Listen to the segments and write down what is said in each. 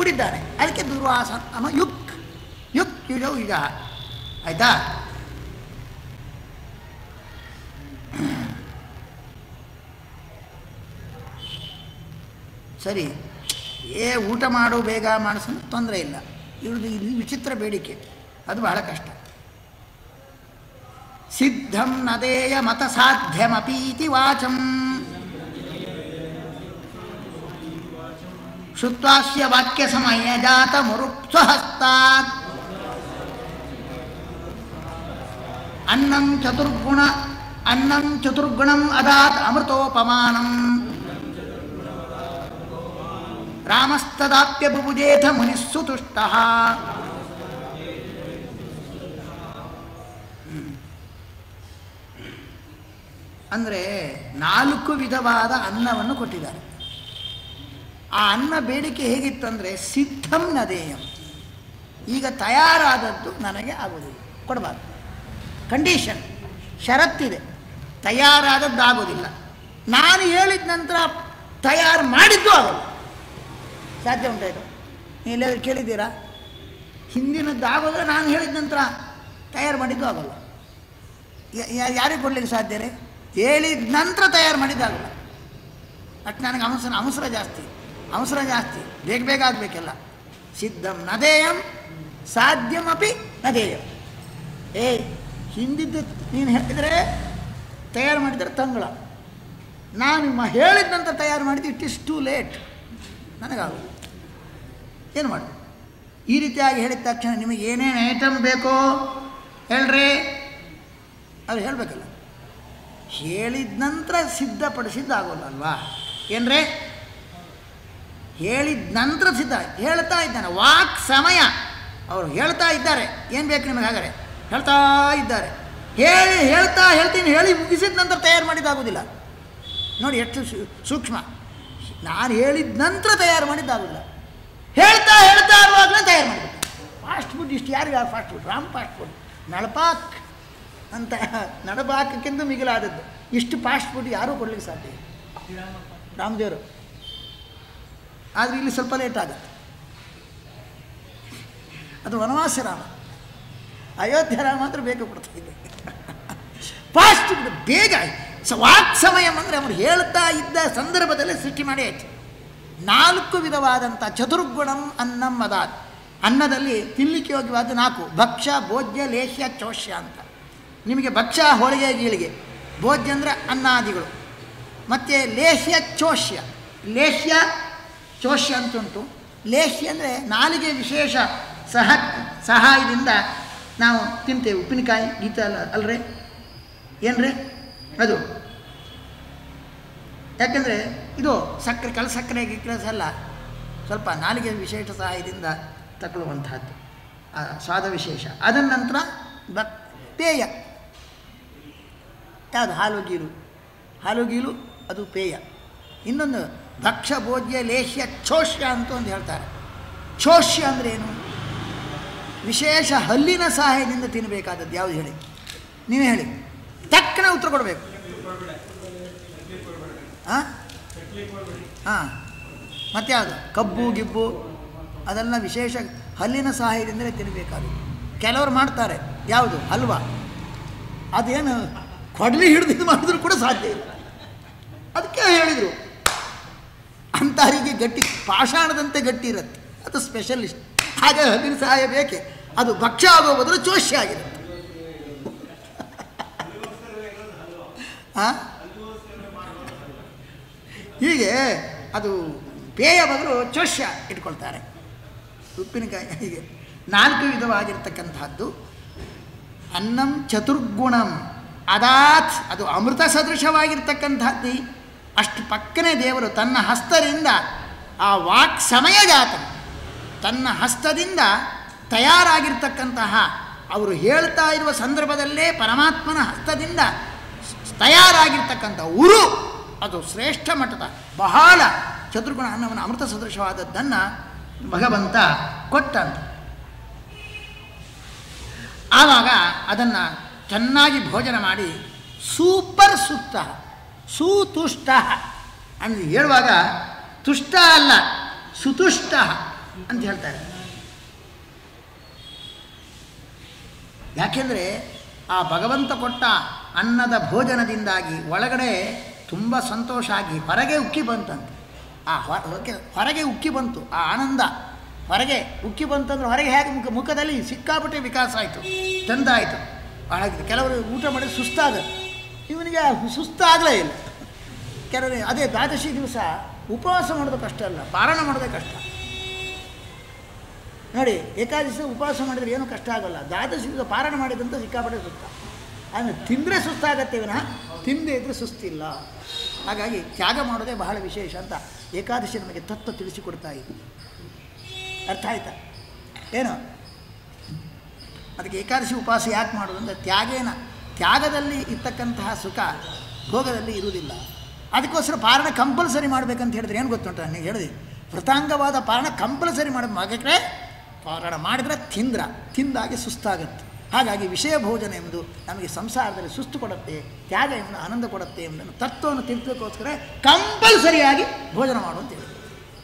ಕೂಡಿದ್ದಾನೆ ಅದಕ್ಕೆ ದುರ್ವಾಸ ಅಮ ಯುಕ್ ಯುಕ್ ಯುಜೌ ಯುಜ ಆಯ್ತಾ ಸರಿ ಏ ಊಟ ಮಾಡು ಬೇಗ ಮಾಡಿಸೋ ತೊಂದರೆ ಇಲ್ಲ ಇವ್ರದ್ದು ಇದು ವಿಚಿತ್ರ ಬೇಡಿಕೆ ಅದು ಬಹಳ ಕಷ್ಟ ಸಿದ್ಧಂ ನದೇಯ ಮತ ಸಾಧ್ಯವಪೀತಿ ವಾಚಂ ಶುತ್ವಾಸ್ಯ ವಾಕ್ಯ ಸಮಯ ಜಾತ ಮುರುಪ್ಸ್ವಹಸ್ತಾತ್ ಅನ್ನಂ ಚತುರ್ಗುಣ ಅನ್ನಂ ಚತುರ್ಗುಣಂ ಅದಾತ್ ಅಮೃತೋಪಮಾನಂ ರಾಮಸ್ತದಾಪ್ಯ ಬುಭುಜೇಥ ಮುನಿಸ್ಸು ತುಷ್ಟಃ ಅಂದರೆ ನಾಲ್ಕು ವಿಧವಾದ ಅನ್ನವನ್ನು ಕೊಟ್ಟಿದ್ದಾರೆ ಆ ಅನ್ನ ಬೇಡಿಕೆ ಹೇಗಿತ್ತಂದರೆ ಸಿದ್ಧಂ ನದೇಯಂ ಈಗ ತಯಾರಾದದ್ದು ನನಗೆ ಆಗೋದಿಲ್ಲ ಕೊಡಬಾರ್ದು ಕಂಡೀಷನ್ ಷರತ್ತಿದೆ ತಯಾರಾದದ್ದು ಆಗೋದಿಲ್ಲ ನಾನು ಹೇಳಿದ ನಂತರ ತಯಾರು ಮಾಡಿದ್ದು ಆಗೋಲ್ಲ ಸಾಧ್ಯ ಉಂಟಾ ಇದು ನೀವೆಲ್ಲಾದ್ರೂ ಕೇಳಿದ್ದೀರಾ ಹಿಂದಿನದ್ದು ಆಗೋದ್ರೆ ನಾನು ಹೇಳಿದ ನಂತರ ತಯಾರು ಮಾಡಿದ್ದು ಆಗೋಲ್ಲ ಯ- ಯ- ಯಾರಿಗೆ ಕೊಡ್ಲಿಕ್ಕೆ ಸಾಧ್ಯ ರೀ ಹೇಳಿದ ನಂತರ ತಯಾರು ಮಾಡಿದ್ದಾಗಲ್ಲ ಬಟ್ ನನಗೆ ಅವಸರ ಅವಸರ ಜಾಸ್ತಿ ಅವಸರ ಜಾಸ್ತಿ ಬೇಗ ಬೇಗ ಆಗಬೇಕೆಲ್ಲ ಸಿದ್ಧಂ ನದೇಯಂ ಸಾಧ್ಯವಪಿ ನದೇಯಂ ಏ ಹಿಂದಿದ್ದು ನೀನು ಹೇಳಿದರೆ ತಯಾರು ಮಾಡಿದರೆ ತಂಗಳ ನಾನು ಮ ಹೇಳಿದ ನಂತರ ತಯಾರು ಮಾಡಿದ್ದು ಇಟ್ ಇಸ್ ಟೂ ಲೇಟ್ ನನಗಾಗೋದು ಏನು ಮಾಡು ಈ ರೀತಿಯಾಗಿ ಹೇಳಿದ ತಕ್ಷಣ ನಿಮಗೆ ಏನೇನು ಐಟಮ್ ಬೇಕೋ ಹೇಳ್ರಿ ಅದು ಹೇಳಬೇಕಲ್ಲ ಹೇಳಿದ ನಂತರ ಸಿದ್ಧಪಡಿಸಿದ್ದಾಗೋಲ್ಲ ಅಲ್ವಾ ಏನ್ರೇ ಹೇಳಿದ ನಂತರ ಸಿದ್ಧ ಹೇಳ್ತಾ ಇದ್ದಾನೆ ವಾಕ್ ಸಮಯ ಅವರು ಹೇಳ್ತಾ ಇದ್ದಾರೆ ಏನು ಬೇಕು ನಿಮಗೆ ಹಾಗಾದ್ರೆ ಹೇಳ್ತಾ ಇದ್ದಾರೆ ಹೇಳಿ ಹೇಳ್ತಾ ಹೇಳ್ತೀನಿ ಹೇಳಿ ಮುಗಿಸಿದ ನಂತರ ತಯಾರು ಮಾಡಿದ್ದಾಗೋದಿಲ್ಲ ನೋಡಿ ಎಷ್ಟು ಸೂ- ಸೂಕ್ಷ್ಮ ನಾನು ಹೇಳಿದ ನಂತರ ತಯಾರು ಮಾಡಿದ್ದಾಗೋದಿಲ್ಲ ಹೇಳ್ತಾ ಹೇಳ್ತಾ ಇರುವಾಗಲೇ ತಯಾರು ಮಾಡಿಬಿಟ್ಟೆ ಫಾಸ್ಟ್ ಫುಡ್ ಇಷ್ಟು ಯಾರಿಗೆ fast food Ram fast food Nalapak ಅಂತ ನಡಪಾಕಕ್ಕಿಂತ ಮಿಗಿಲಾದದ್ದು ಇಷ್ಟು ಫಾಸ್ಟ್ ಫುಡ್ ಯಾರೂ ಕೊಡ್ಲಿಕ್ಕೆ ಸಾಧ್ಯ ಇಲ್ಲ ರಾಮದೇವರು ಆದರೆ ಇಲ್ಲಿ ಸ್ವಲ್ಪ ಲೇಟ್ ಆಗುತ್ತೆ ಅದು ವನವಾಸ ರಾಮ ಅಯೋಧ್ಯ ರಾಮ ಮಾತ್ರ ಬೇಗ ಕೊಡ್ತಾ ಇದ್ದೆ ಫಾಸ್ಟ್ ಬೇಗ ಸ ವಾಕ್ ಸಮಯ ಅಂದರೆ ಅವರು ಹೇಳ್ತಾ ಇದ್ದ ಸಂದರ್ಭದಲ್ಲೇ ಸೃಷ್ಟಿ ಮಾಡಿ ಆಯ್ತು ನಾಲ್ಕು ವಿಧವಾದಂಥ ಚತುರ್ಗುಣಂ ಅನ್ನಂ ಅದಾತ್ ಅನ್ನದಲ್ಲಿ ತಿನ್ನಲಿಕ್ಕೆ ಯೋಗ್ಯವಾದ ನಾಲ್ಕು ಭಕ್ಷ್ಯ ಭೋಜ್ಯ ಲೇಹ್ಯ ಚೋಷ್ಯ ಅಂತ ನಿಮಗೆ ಭಕ್ಷ್ಯ ಹೋಳಿಗೆ ಗೀಳಿಗೆ ಭೋಜ್ಯ ಅಂದರೆ ಅನ್ನಾದಿಗಳು ಮತ್ತು ಲೇಹ್ಯ ಚೋಷ್ಯ ಲೇಹ್ಯ ಚೋಷ್ಯ ಅಂತುಂಟು ಲೇಹ್ಯ ಅಂದರೆ ನಾಲಿಗೆ ವಿಶೇಷ ಸಹ ಸಹಾಯದಿಂದ ನಾವು ತಿಂತೇವೆ ಉಪ್ಪಿನಕಾಯಿ ಗೀತ ಅಲ್ಲ ಅಲ್ರೇ ಏನ್ರಿ ಅದು ಯಾಕೆಂದರೆ ಇದು ಸಕ್ಕರೆ ಕಲ್ ಸಕ್ಕರೆ ಗಿಕ್ಕರೆ ಅಲ್ಲ ಸ್ವಲ್ಪ ನಾಲಿಗೆ ವಿಶೇಷ ಸಹಾಯದಿಂದ ತಗೊಳ್ಳುವಂತಹದ್ದು ಆ ಸ್ವಾದ ವಿಶೇಷ ಅದರ ನಂತರ ಬ ಪೇಯ ಯಾವುದು ಹಾಲು ಗೀಲು ಹಾಲು ಗೀಲು ಅದು ಪೇಯ ಇನ್ನೊಂದು ಭಕ್ಷ ಭೋಜ್ಯ ಲೇಹ್ಯ ಛೋಷ್ಯ ಅಂತ ಒಂದು ಹೇಳ್ತಾರೆ ಛೋಷ್ಯ ಅಂದರೆ ಏನು ವಿಶೇಷ ಹಲ್ಲಿನ ಸಹಾಯದಿಂದ ತಿನ್ನಬೇಕಾದದ್ದು ಯಾವುದು ಹೇಳಿ ನೀವೇ ಹೇಳಿ ತಕ್ಕನೆ ಉತ್ತರ ಕೊಡಬೇಕು ಹಾಂ ಹಾಂ ಮತ್ತೆ ಯಾವುದು ಕಬ್ಬು ಗಿಬ್ಬು ಅದೆಲ್ಲ ವಿಶೇಷ ಹಲ್ಲಿನ ಸಹಾಯದಿಂದಲೇ ತಿನ್ನಬೇಕಾದದ್ದು ಕೆಲವರು ಮಾಡ್ತಾರೆ ಯಾವುದು ಹಲ್ವಾ ಅದೇನು ಕೊಡಲಿ ಹಿಡಿದು ಇದು ಮಾಡಿದ್ರು ಕೂಡ ಸಾಧ್ಯ ಇಲ್ಲ ಅದಕ್ಕೆ ಹೇಳಿದರು ಅಂಥವರಿಗೆ ಗಟ್ಟಿ ಪಾಷಾಣದಂತೆ ಗಟ್ಟಿ ಇರುತ್ತೆ ಅದು ಸ್ಪೆಷಲಿಸ್ಟ್ ಹಾಗೆ ಹಲ್ಲಿನ ಸಹಾಯ ಬೇಕೆ ಅದು ಭಕ್ಷ್ಯ ಆಗೋ ಬದಲು ಚೋಷ್ಯ ಆಗಿರುತ್ತೆ ಹಾಂ ಹೀಗೆ ಅದು ಪೇಯ ಬದಲು ಚೋಷ್ಯ ಇಟ್ಕೊಳ್ತಾರೆ ಉಪ್ಪಿನಕಾಯಿ ಹೀಗೆ ನಾಲ್ಕು ವಿಧವಾಗಿರ್ತಕ್ಕಂಥದ್ದು ಅನ್ನಂ ಚತುರ್ಗುಣಂ ಅದಾತ್ ಅದು ಅಮೃತ ಸದೃಶವಾಗಿರ್ತಕ್ಕಂಥದ್ದು ಅಷ್ಟು ಪಕ್ಕನೆ ದೇವರು ತನ್ನ ಹಸ್ತದಿಂದ ಆ ವಾಕ್ ಸಮಯ ಜಾತ ತನ್ನ ಹಸ್ತದಿಂದ ತಯಾರಾಗಿರ್ತಕ್ಕಂತಹ ಅವರು ಹೇಳ್ತಾ ಇರುವ ಸಂದರ್ಭದಲ್ಲೇ ಪರಮಾತ್ಮನ ಹಸ್ತದಿಂದ ತಯಾರಾಗಿರ್ತಕ್ಕಂಥ ಉರು ಅದು ಶ್ರೇಷ್ಠ ಮಟ್ಟದ ಬಹಳ ಚತುರ್ಗುಣ ಅನ್ನವನ್ನು ಅಮೃತ ಸದೃಶವಾದದ್ದನ್ನು ಭಗವಂತ ಕೊಟ್ಟಂತ ಆವಾಗ ಅದನ್ನು ಚೆನ್ನಾಗಿ ಭೋಜನ ಮಾಡಿ ಸೂಪರ್ ಸುತ್ತ ಸೂತುಷ್ಟ ಅಂದರೆ ಹೇಳುವಾಗ ತುಷ್ಟ ಅಲ್ಲ ಸುತುಷ್ಟ ಅಂತ ಹೇಳ್ತಾರೆ ಯಾಕೆಂದರೆ ಆ ಭಗವಂತ ಕೊಟ್ಟ ಅನ್ನದ ಭೋಜನದಿಂದಾಗಿ ಒಳಗಡೆ ತುಂಬ ಸಂತೋಷ ಆಗಿ ಹೊರಗೆ ಉಕ್ಕಿ ಬಂತಂತೆ ಆ ಹೊ- ಹೊರಗೆ ಹೊರಗೆ ಉಕ್ಕಿ ಬಂತು ಆ ಆನಂದ ಹೊರಗೆ ಉಕ್ಕಿ ಬಂತಂದ್ರೆ ಹೊರಗೆ ಹೇಗೆ ಮುಖ ಮುಖದಲ್ಲಿ ಸಿಕ್ಕಾಪಟ್ಟೆ ವಿಕಾಸ ಆಯಿತು ಚಂದ ಆಯಿತು ಹಾಳಾಗಿದೆ ಕೆಲವರು ಊಟ ಮಾಡಿ ಸುಸ್ತಾಗುತ್ತೆ ಇವನಿಗೆ ಸುಸ್ತಾಗಲೇ ಇಲ್ಲ ಕೆಲವರು ಅದೇ ದ್ವಾದಶಿ ದಿವಸ ಉಪವಾಸ ಮಾಡೋದು ಕಷ್ಟ ಅಲ್ಲ ಪಾರಾಯಣ ಮಾಡೋದೇ ಕಷ್ಟ ನೋಡಿ ಏಕಾದಶಿ ಉಪವಾಸ ಮಾಡಿದರೆ ಏನೂ ಕಷ್ಟ ಆಗೋಲ್ಲ ದ್ವಾದಶಿ ದಿವಸ ಪಾರಾಯಣ ಮಾಡಿದಂತ ಸಿಕ್ಕಾಪಟ್ಟೆ ಸುಸ್ತ ಅಂದರೆ ತಿಂದರೆ ಸುಸ್ತಾಗತ್ತೆ ವಿನಃ ತಿಂದೇ ಇದ್ರೆ ಸುಸ್ತಿಲ್ಲ ಹಾಗಾಗಿ ತ್ಯಾಗ ಮಾಡೋದೇ ಬಹಳ ವಿಶೇಷ ಅಂತ ಏಕಾದಶಿ ನಮಗೆ ತತ್ವ ತಿಳಿಸಿಕೊಡ್ತಾ ಇದೆ ಅರ್ಥ ಆಯ್ತಾ ಏನು ಅದಕ್ಕೆ ಏಕಾದಶಿ ಉಪವಾಸ ಯಾಕೆ ಮಾಡೋದು ಅಂದರೆ ತ್ಯಾಗೇನ ತ್ಯಾಗದಲ್ಲಿ ಇರ್ತಕ್ಕಂತಹ ಸುಖ ಭೋಗದಲ್ಲಿ ಇರುವುದಿಲ್ಲ ಅದಕ್ಕೋಸ್ಕರ ಪಾರಣ ಕಂಪಲ್ಸರಿ ಮಾಡಬೇಕಂತ ಹೇಳಿದ್ರೆ ಏನು ಗೊತ್ತುಂಟ ನೀವು ಹೇಳಿದೆ ವೃತಾಂಗವಾದ ಪಾರಣ ಕಂಪಲ್ಸರಿ ಮಾಡಿ ಮಗಕ್ಕೆ ಪಾರಾಯಣ ಮಾಡಿದರೆ ತಿಂದ್ರ ತಿಂದಾಗಿ ಸುಸ್ತಾಗುತ್ತೆ ಹಾಗಾಗಿ ವಿಷಯ ಭೋಜನ ಎಂಬುದು ನಮಗೆ ಸಂಸಾರದಲ್ಲಿ ಸುಸ್ತು ಕೊಡುತ್ತೆ ತ್ಯಾಗ ಎಂಬುದು ಆನಂದ ಕೊಡುತ್ತೆ ಎಂಬುದನ್ನು ತತ್ವವನ್ನು ತಿಳಿಸೋಕ್ಕೋಸ್ಕರ ಕಂಪಲ್ಸರಿಯಾಗಿ ಭೋಜನ ಮಾಡು ಅಂತ ಹೇಳಿ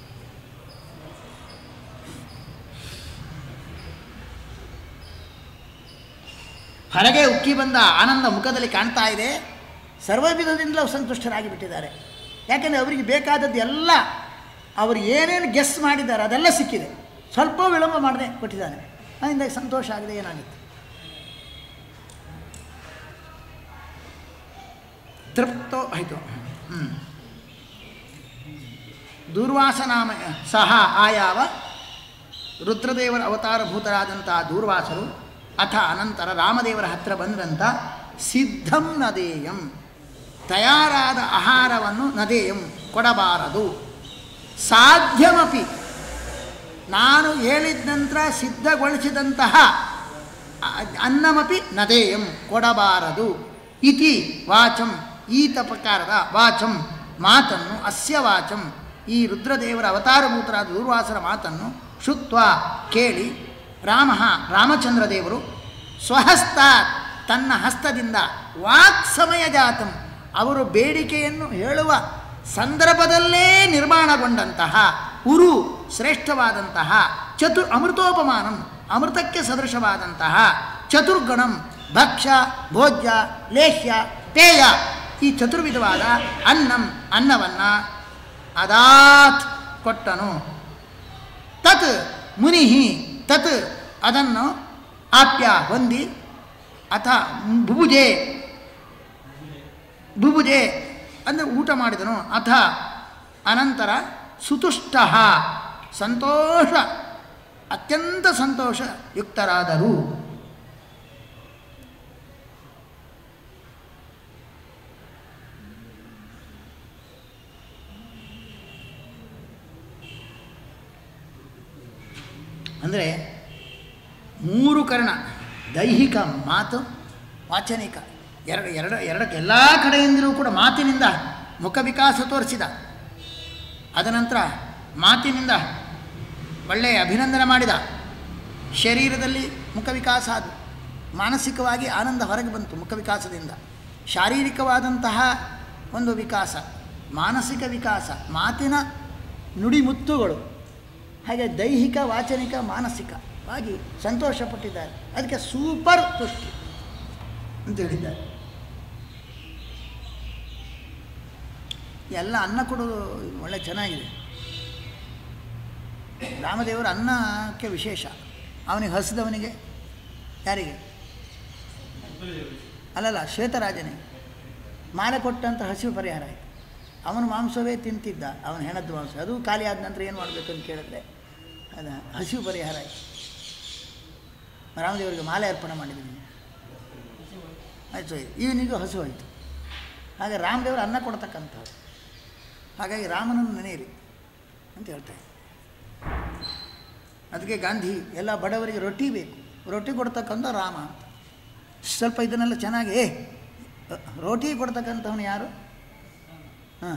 ಹೊರಗೆ ಉಕ್ಕಿ ಬಂದ ಆನಂದ ಮುಖದಲ್ಲಿ ಕಾಣ್ತಾ ಇದೆ ಸರ್ವವಿಧದಿಂದಲೂ ಸಂತುಷ್ಟರಾಗಿ ಬಿಟ್ಟಿದ್ದಾರೆ ಯಾಕೆಂದರೆ ಅವರಿಗೆ ಬೇಕಾದದ್ದು ಎಲ್ಲ ಅವರು ಏನೇನು ಗೆಸ್ ಮಾಡಿದ್ದಾರೆ ಅದೆಲ್ಲ ಸಿಕ್ಕಿದೆ ಸ್ವಲ್ಪ ವಿಳಂಬ ಮಾಡದೆ ಕೊಟ್ಟಿದ್ದಾನೆ ಅದರಿಂದ ಸಂತೋಷ ಆಗಿದೆ ಏನಾಗುತ್ತೆ ತೃಪ್ತೋ ಆಯಿತು ಹ್ಞೂ ದೂರ್ವಾಸನಾಮ ಸಹ ಆಯಾವ ರುದ್ರದೇವರ ಅವತಾರಭೂತರಾದಂಥ ದೂರ್ವಾಸರು ಅಥ ಅನಂತರ ರಾಮದೇವರ ಹತ್ರ ಬಂದ್ರಂತ ಸಿದ್ಧಂ ನದೇಯಂ ತಯಾರಾದ ಆಹಾರವನ್ನು ನದೇಯಂ ಕೊಡಬಾರದು ಸಾಧ್ಯವಪಿ ನಾನು ಹೇಳಿದ ನಂತರ ಸಿದ್ಧಗೊಳಿಸಿದಂತಹ ಅ- ಅನ್ನಮಪಿ ನದೇಯಂ ಕೊಡಬಾರದು ಇತಿ ವಾಚಂ ಈತ ಪ್ರಕಾರದ ವಾಚಂ ಮಾತನ್ನು ಅಸ್ಯ ವಾಚಂ ಈ ರುದ್ರದೇವರ ಅವತಾರಭೂತರಾದ ದೂರ್ವಾಸರ ಮಾತನ್ನು ಶುತ್ವ ಕೇಳಿ ರಾಮ ರಾಮಚಂದ್ರ ದೇವರು ಸ್ವಹಸ್ತ ತನ್ನ ಹಸ್ತದಿಂದ ವಾಕ್ ಸಮಯ ಜಾತಂ ಅವರು ಬೇಡಿಕೆಯನ್ನು ಹೇಳುವ ಸಂದರ್ಭದಲ್ಲೇ ನಿರ್ಮಾಣಗೊಂಡಂತಹ ಉರು ಶ್ರೇಷ್ಠವಾದಂತಹ ಚತುರ್ ಅಮೃತೋಪಮಾನಂ ಅಮೃತಕ್ಕೆ ಸದೃಶವಾದಂತಹ ಚತುರ್ಗುಣಂ ಭಕ್ಷ್ಯ ಭೋಜ್ಯ ಲೇಹ್ಯ ಪೇಯ ಈ ಚತುರ್ವಿಧವಾದ ಅನ್ನಂ ಅನ್ನವನ್ನು ಅದಾತ್ ಕೊಟ್ಟನು ತತ್ ಮುನಿ ತತ್ ಅದನ್ನು ಆಪ್ಯ ಹೊಂದಿ ಅಥ ಬುಬುಜೆ ಬುಬುಜೆ ಅಂದರೆ ಊಟ ಮಾಡಿದನು ಅಥ ಅನಂತರ ಸುತುಷ್ಟ ಸಂತೋಷ ಅತ್ಯಂತ ಸಂತೋಷ ಯುಕ್ತರಾದರು ಅಂದರೆ ಮೂರು ಕರ್ಣ ದೈಹಿಕ ಮಾತು ವಾಚನಿಕ ಎರಡು ಎರಡು ಎರಡಕ್ಕೆ ಎಲ್ಲ ಕಡೆಯಿಂದಲೂ ಕೂಡ ಮಾತಿನಿಂದ ಮುಖ ವಿಕಾಸ ತೋರಿಸಿದ ಅದನಂತರ ಮಾತಿನಿಂದ ಒಳ್ಳೆಯ ಅಭಿನಂದನೆ ಮಾಡಿದ ಶರೀರದಲ್ಲಿ ಮುಖ ವಿಕಾಸ ಅದು ಮಾನಸಿಕವಾಗಿ ಆನಂದ ಹೊರಗೆ ಬಂತು ಮುಖ ವಿಕಾಸದಿಂದ ಶಾರೀರಿಕವಾದಂತಹ ಒಂದು ವಿಕಾಸ ಮಾನಸಿಕ ವಿಕಾಸ ಮಾತಿನ ನುಡಿಮುತ್ತುಗಳು ಹಾಗೆ ದೈಹಿಕ ವಾಚನಿಕ ಮಾನಸಿಕವಾಗಿ ಸಂತೋಷಪಟ್ಟಿದ್ದಾರೆ ಅದಕ್ಕೆ ಸೂಪರ್ ತುಷ್ಟಿ ಅಂತ ಹೇಳಿದ್ದಾರೆ ಎಲ್ಲ ಅನ್ನ ಕೊಡೋದು ಒಳ್ಳೆ ಚೆನ್ನಾಗಿದೆ ರಾಮದೇವರ ಅನ್ನಕ್ಕೆ ವಿಶೇಷ ಅವನಿಗೆ ಹಸಿದವನಿಗೆ ಯಾರಿಗೆ ಅಲ್ಲಲ್ಲ ಶ್ವೇತರಾಜನಿಗೆ ಮಾಲೆ ಕೊಟ್ಟಂಥ ಹಸಿವು ಪರಿಹಾರ ಆಯಿತು ಅವನು ಮಾಂಸವೇ ತಿಂತಿದ್ದ ಅವನ ಹೆಣದ ಮಾಂಸ ಅದು ಖಾಲಿ ಆದ ನಂತರ ಏನು ಮಾಡಬೇಕು ಅಂತ ಕೇಳಿದ್ರೆ ಅದ ಹಸಿವು ಪರಿಹಾರ ಆಯಿತು ರಾಮದೇವರಿಗೆ ಮಾಲೆ ಅರ್ಪಣೆ ಮಾಡಿದ್ದೀನಿ ಆಯಿತು ಇವನಿಗೂ ಹಸಿವು ಆಯಿತು ಹಾಗೆ ರಾಮದೇವರು ಅನ್ನ ಕೊಡ್ತಕ್ಕಂಥವ್ರು ಹಾಗಾಗಿ ರಾಮನನ್ನು ನೆನೆಯಿರಿ ಅಂತ ಹೇಳ್ತಾರೆ ಅದಕ್ಕೆ ಗಾಂಧಿ ಎಲ್ಲ ಬಡವರಿಗೆ ರೊಟ್ಟಿ ಬೇಕು ರೊಟ್ಟಿ ಕೊಡ್ತಕ್ಕಂಥ ರಾಮ ಅಂತ ಸ್ವಲ್ಪ ಇದನ್ನೆಲ್ಲ ಚೆನ್ನಾಗಿ ಏ ರೋಟಿ ಕೊಡ್ತಕ್ಕಂಥವನು ಯಾರು ಹಾಂ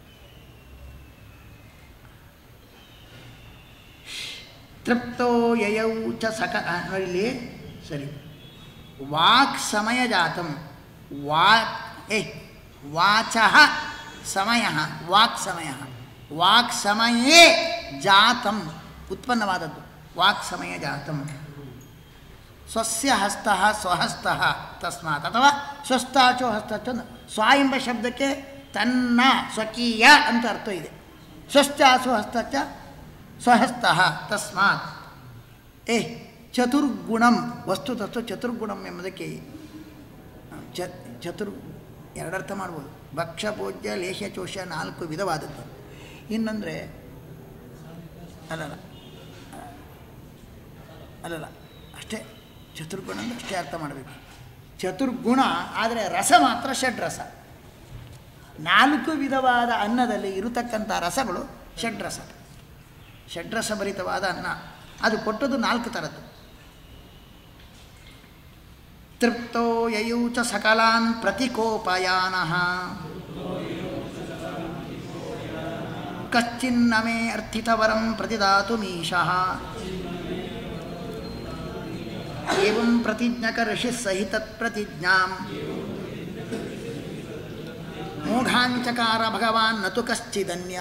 ತೃಪ್ತೋ ಯಯೌ ಚ ಸಕ ಆ, ನೋಡಿ ಇಲ್ಲಿ ಸರಿ ವಾಕ್ ಸಮಯ ಜಾತಂ ವಾ ಏ ವಾಚ ಸಮಯ ವಾಕ್ ಸಮಯ ವಾಕ್ ಸಮಯೇ ಜಾತಂ ಉತ್ಪನ್ನವಾದದ್ದು ವಾಕ್ ಸಮಯ ಜಾತಂ ಸ್ವಸ್ಯ ಹಸ್ತ ಸ್ವಹಸ್ತ ತಸ್ಮಾತ್ ಅಥವಾ ಸ್ವಸ್ಥಾಚೋ ಹಸ್ತಚೋ ಸ್ವ ಎಂಬ ಶಬ್ದಕ್ಕೆ ತನ್ನ ಸ್ವಕೀಯ ಅಂತ ಅರ್ಥ ಇದೆ ಸ್ವಸ್ಥಾಚೋ ಹಸ್ತಚ ಸ್ವಹಸ್ತ ತಸ್ಮಾತ್ ಏ ಚತುರ್ಗುಣಂ ವಸ್ತು ತತ್ವ ಚತುರ್ಗುಣಂ ಎಂಬುದಕ್ಕೆ ಚ ಚತುರ್ ಎರಡರ್ಥ ಮಾಡ್ಬೋದು ಭಕ್ಷ್ಯ ಭೋಜ್ಯ ಲೇಹ್ಯ ಚೋಷ್ಯ ನಾಲ್ಕು ವಿಧವಾದದ್ದು ಇನ್ನೊಂದರೆ ಅಲ್ಲಲ್ಲ ಅಲ್ಲಲ್ಲ ಅಷ್ಟೇ ಚತುರ್ಗುಣ ಅಂದರೆ ಅಷ್ಟೇ ಅರ್ಥ ಮಾಡಬೇಕು ಚತುರ್ಗುಣ ಆದರೆ ರಸ ಮಾತ್ರ ಷಡ್ರಸ ನಾಲ್ಕು ವಿಧವಾದ ಅನ್ನದಲ್ಲಿ ಇರತಕ್ಕಂಥ ರಸಗಳು ಷಡ್ರಸ ಷಡ್ರಸ ಭರಿತವಾದ ಅನ್ನ ಅದು ಕೊಟ್ಟದ್ದು ನಾಲ್ಕು ಥರದ್ದು ತೃಪ್ತೋ ಯಯೌ ಚ ಸಕಲಾನ್ ಪ್ರತಿಕೋಪಯಾನ ಕಶ್ಚಿನ್ನ ಮೇ ಅರ್ಥಿತವರಂ ಪ್ರತಿದಾತುಮೀಶಃ ಏವಂ ಪ್ರತಿಜ್ಞಕ ಋಷಿ ಸಹಿತ ಪ್ರತಿಜ್ಞಾಂ ಮೂಢಾಂಚಕಾರ ಭಗವಾನ್ ನತು ಕಶ್ಚಿದನ್ಯ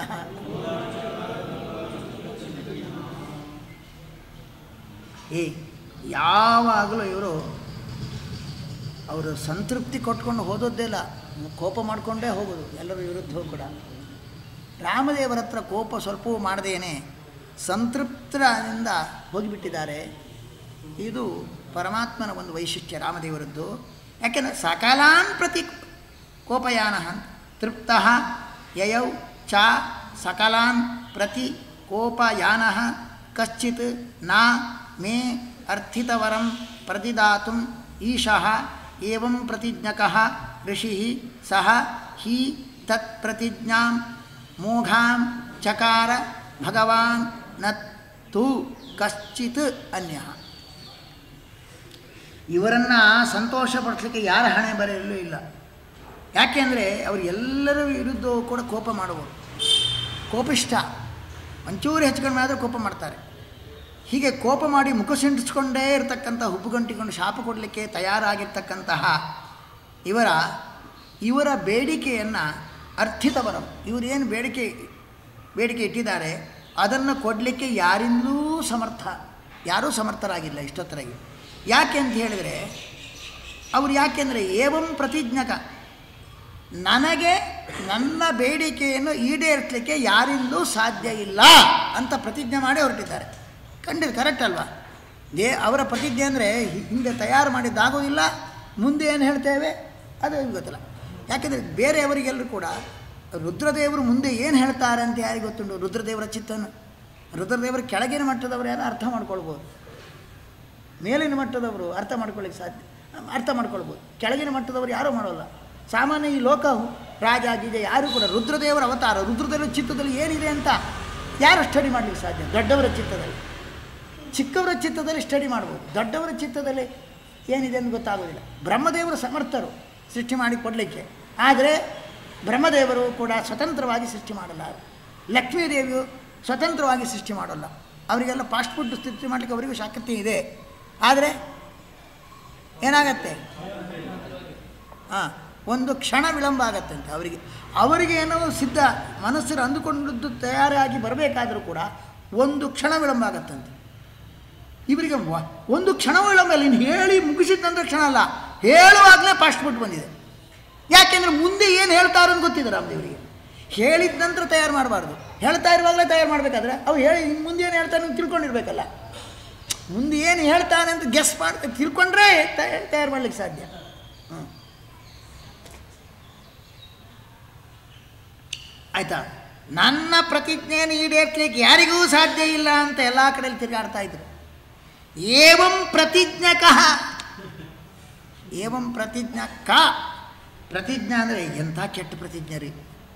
ಏ ಯಾವಾಗಲೂ ಇವರು ಅವರು ಸಂತೃಪ್ತಿ ಕೊಟ್ಕೊಂಡು ಹೋದದ್ದೇ ಇಲ್ಲ ಕೋಪ ಮಾಡಿಕೊಂಡೇ ಹೋಗೋದು ಎಲ್ಲರ ವಿರುದ್ಧವೂ ಕೂಡ ರಾಮದೇವರ ಹತ್ರ ಕೋಪ ಸ್ವಲ್ಪವೂ ಮಾಡದೇನೆ ಸಂತೃಪ್ತರಿಂದ ಹೋಗಿಬಿಟ್ಟಿದ್ದಾರೆ ಇದು ಪರಮಾತ್ಮನ ಒಂದು ವೈಶಿಷ್ಟ್ಯ ರಾಮದೇವರದ್ದು ಯಾಕೆಂದರೆ ಸಕಲಾನ್ ಪ್ರತಿ ಕೋಪಯಾನ ತೃಪ್ತ ಯಯೌ ಚ ಸಕಲಾನ್ ಪ್ರತಿ ಕೋಪಯಾನ ಕಶ್ಚಿತ್ ನಾ ಮೇ ಅರ್ಥಿತವರಂ ಪ್ರತಿದಾತು ಈಶಃ ಏವಂ ಪ್ರತಿಜ್ಞಕಃ ಋಷಿ ಸಹ ಹಿ ತತ್ ಪ್ರತಿಜ್ಞಾಂ ಮೂಢಾಂ ಚಕಾರ ಭಗವಾನ್ ನತ್ತು ಕಶ್ಚಿತ್ ಅನ್ಯ ಇವರನ್ನು ಸಂತೋಷಪಡಿಸಲಿಕ್ಕೆ ಯಾರ ಹಣೆ ಬರೆಯಲ್ಲೂ ಇಲ್ಲ ಯಾಕೆಂದರೆ ಅವರು ಎಲ್ಲರ ವಿರುದ್ಧವೂ ಕೂಡ ಕೋಪ ಮಾಡುವರು ಕೋಪಿಷ್ಟ ಒಂಚೂರು ಹೆಚ್ಚು ಕಡಿಮೆ ಆದರೂ ಕೋಪ ಮಾಡ್ತಾರೆ ಹೀಗೆ ಕೋಪ ಮಾಡಿ ಮುಖ ಸಿಂಡಿಸ್ಕೊಂಡೇ ಇರತಕ್ಕಂಥ ಹುಬ್ಬುಗಂಟಿಕೊಂಡು ಶಾಪ ಕೊಡಲಿಕ್ಕೆ ತಯಾರಾಗಿರ್ತಕ್ಕಂತಹ ಇವರ ಇವರ ಬೇಡಿಕೆಯನ್ನು ಅರ್ಥಿತವರಂ ಇವರೇನು ಬೇಡಿಕೆ ಬೇಡಿಕೆ ಇಟ್ಟಿದ್ದಾರೆ ಅದನ್ನು ಕೊಡಲಿಕ್ಕೆ ಯಾರಿಂದಲೂ ಸಮರ್ಥ ಯಾರೂ ಸಮರ್ಥರಾಗಿಲ್ಲ ಇಷ್ಟೊತ್ತರಾಗಿ ಯಾಕೆ ಅಂತ ಹೇಳಿದರೆ ಅವರು ಯಾಕೆಂದರೆ ಏವಂ ಪ್ರತಿಜ್ಞಕ ನನಗೆ ನನ್ನ ಬೇಡಿಕೆಯನ್ನು ಈಡೇರಿಸಲಿಕ್ಕೆ ಯಾರಿಂದಲೂ ಸಾಧ್ಯ ಇಲ್ಲ ಅಂತ ಪ್ರತಿಜ್ಞೆ ಮಾಡಿ ಹೊರಟಿದ್ದಾರೆ ಖಂಡಿತ ಕರೆಕ್ಟ್ ಅಲ್ವಾ ದೇ ಅವರ ಪ್ರತಿಜ್ಞೆ ಅಂದರೆ ಹಿಂದೆ ತಯಾರು ಮಾಡಿದ್ದಾಗೋದಿಲ್ಲ ಮುಂದೆ ಏನು ಹೇಳ್ತೇವೆ ಅದು ಅವ್ರಿಗೆ ಗೊತ್ತಿಲ್ಲ ಯಾಕೆಂದರೆ ಬೇರೆಯವರಿಗೆಲ್ಲರೂ ಕೂಡ ರುದ್ರದೇವರು ಮುಂದೆ ಏನು ಹೇಳ್ತಾರೆ ಅಂತ ಯಾರಿಗೆ ಗೊತ್ತುಂಟು ರುದ್ರದೇವರ ಚಿತ್ತನ ರುದ್ರದೇವರ ಕೆಳಗಿನ ಮಟ್ಟದವರು ಯಾರು ಅರ್ಥ ಮಾಡ್ಕೊಳ್ಬೋದು ಮೇಲಿನ ಮಟ್ಟದವರು ಅರ್ಥ ಮಾಡ್ಕೊಳ್ಳಿಕ್ಕೆ ಸಾಧ್ಯ ಅರ್ಥ ಮಾಡ್ಕೊಳ್ಬೋದು ಕೆಳಗಿನ ಮಟ್ಟದವರು ಯಾರೂ ಮಾಡೋಲ್ಲ ಸಾಮಾನ್ಯ ಈ ಲೋಕ ರಾಜ ಗೀಜ ಯಾರು ಕೂಡ ರುದ್ರದೇವರ ಅವತಾರ ರುದ್ರದೇವರ ಚಿತ್ತದಲ್ಲಿ ಏನಿದೆ ಅಂತ ಯಾರು ಸ್ಟಡಿ ಮಾಡಲಿಕ್ಕೆ ಸಾಧ್ಯ ದೊಡ್ಡವರ ಚಿತ್ತದಲ್ಲಿ ಚಿಕ್ಕವರ ಚಿತ್ತದಲ್ಲಿ ಸ್ಟಡಿ ಮಾಡ್ಬೋದು ದೊಡ್ಡವರ ಚಿತ್ತದಲ್ಲಿ ಏನಿದೆ ಅಂತ ಗೊತ್ತಾಗೋದಿಲ್ಲ ಬ್ರಹ್ಮದೇವರು ಸಮರ್ಥರು ಸೃಷ್ಟಿ ಮಾಡಿ ಕೊಡಲಿಕ್ಕೆ ಆದರೆ ಬ್ರಹ್ಮದೇವರು ಕೂಡ ಸ್ವತಂತ್ರವಾಗಿ ಸೃಷ್ಟಿ ಮಾಡಲ್ಲ ಲಕ್ಷ್ಮೀದೇವಿಯು ಸ್ವತಂತ್ರವಾಗಿ ಸೃಷ್ಟಿ ಮಾಡಲ್ಲ ಅವರಿಗೆಲ್ಲ ಫಾಸ್ಟ್ ಫುಡ್ ಸೃಷ್ಟಿ ಮಾಡಲಿಕ್ಕೆ ಅವರಿಗೂ ಶಾಕತೆ ಇದೆ ಆದರೆ ಏನಾಗತ್ತೆ ಹಾಂ ಒಂದು ಕ್ಷಣ ವಿಳಂಬ ಆಗತ್ತಂತೆ ಅವರಿಗೆ ಅವರಿಗೆ ಏನೋ ಸಿದ್ಧ ಮನಸ್ಸರು ಅಂದುಕೊಂಡದ್ದು ತಯಾರಾಗಿ ಬರಬೇಕಾದರೂ ಕೂಡ ಒಂದು ಕ್ಷಣ ವಿಳಂಬ ಆಗತ್ತಂತೆ ಇವರಿಗೆ ವ- ಒಂದು ಕ್ಷಣ ವಿಳಂಬ ಇಲ್ಲ ಇನ್ನು ಹೇಳಿ ಮುಗಿಸಿದ್ದಂದ್ರೆ ಕ್ಷಣ ಅಲ್ಲ ಹೇಳುವಾಗಲೇ ಫಾಸ್ಟ್ ಫುಡ್ ಬಂದಿದೆ ಯಾಕೆಂದರೆ ಮುಂದೆ ಏನು ಹೇಳ್ತಾರೋ ಅಂತ ಗೊತ್ತಿದೆ ರಾಮದೇವರಿಗೆ ಹೇಳಿದ ನಂತರ ತಯಾರು ಮಾಡಬಾರ್ದು ಹೇಳ್ತಾ ಇರುವಾಗಲೇ ತಯಾರು ಮಾಡಬೇಕಾದ್ರೆ ಅವು ಹೇಳಿ ಇನ್ನು ಮುಂದೆ ಏನು ಹೇಳ್ತಾನೆ ಅಂತ ತಿಳ್ಕೊಂಡಿರ್ಬೇಕಲ್ಲ ಮುಂದೆ ಏನು ಹೇಳ್ತಾನೆ ಅಂತ ಗೆಸ್ ಮಾಡಿ ತಿಳ್ಕೊಂಡ್ರೆ ತಯ- ತಯಾರು ಮಾಡ್ಲಿಕ್ಕೆ ಸಾಧ್ಯ ಹ್ಞೂ ಆಯಿತಾ ನನ್ನ ಪ್ರತಿಜ್ಞೆಯನ್ನು ಈಡೇರಿಸಲಿಕ್ಕೆ ಯಾರಿಗೂ ಸಾಧ್ಯ ಇಲ್ಲ ಅಂತ ಎಲ್ಲ ಕಡೆಯಲ್ಲಿ ತಿರುಗಾಡ್ತಾ ಇದ್ರು ಏವಂ ಪ್ರತಿಜ್ಞಕಃ ಏವಂ ಪ್ರತಿಜ್ಞಕ ಪ್ರತಿಜ್ಞಾ ಅಂದರೆ ಎಂಥ ಕೆಟ್ಟ ಪ್ರತಿಜ್ಞೆ ರೀ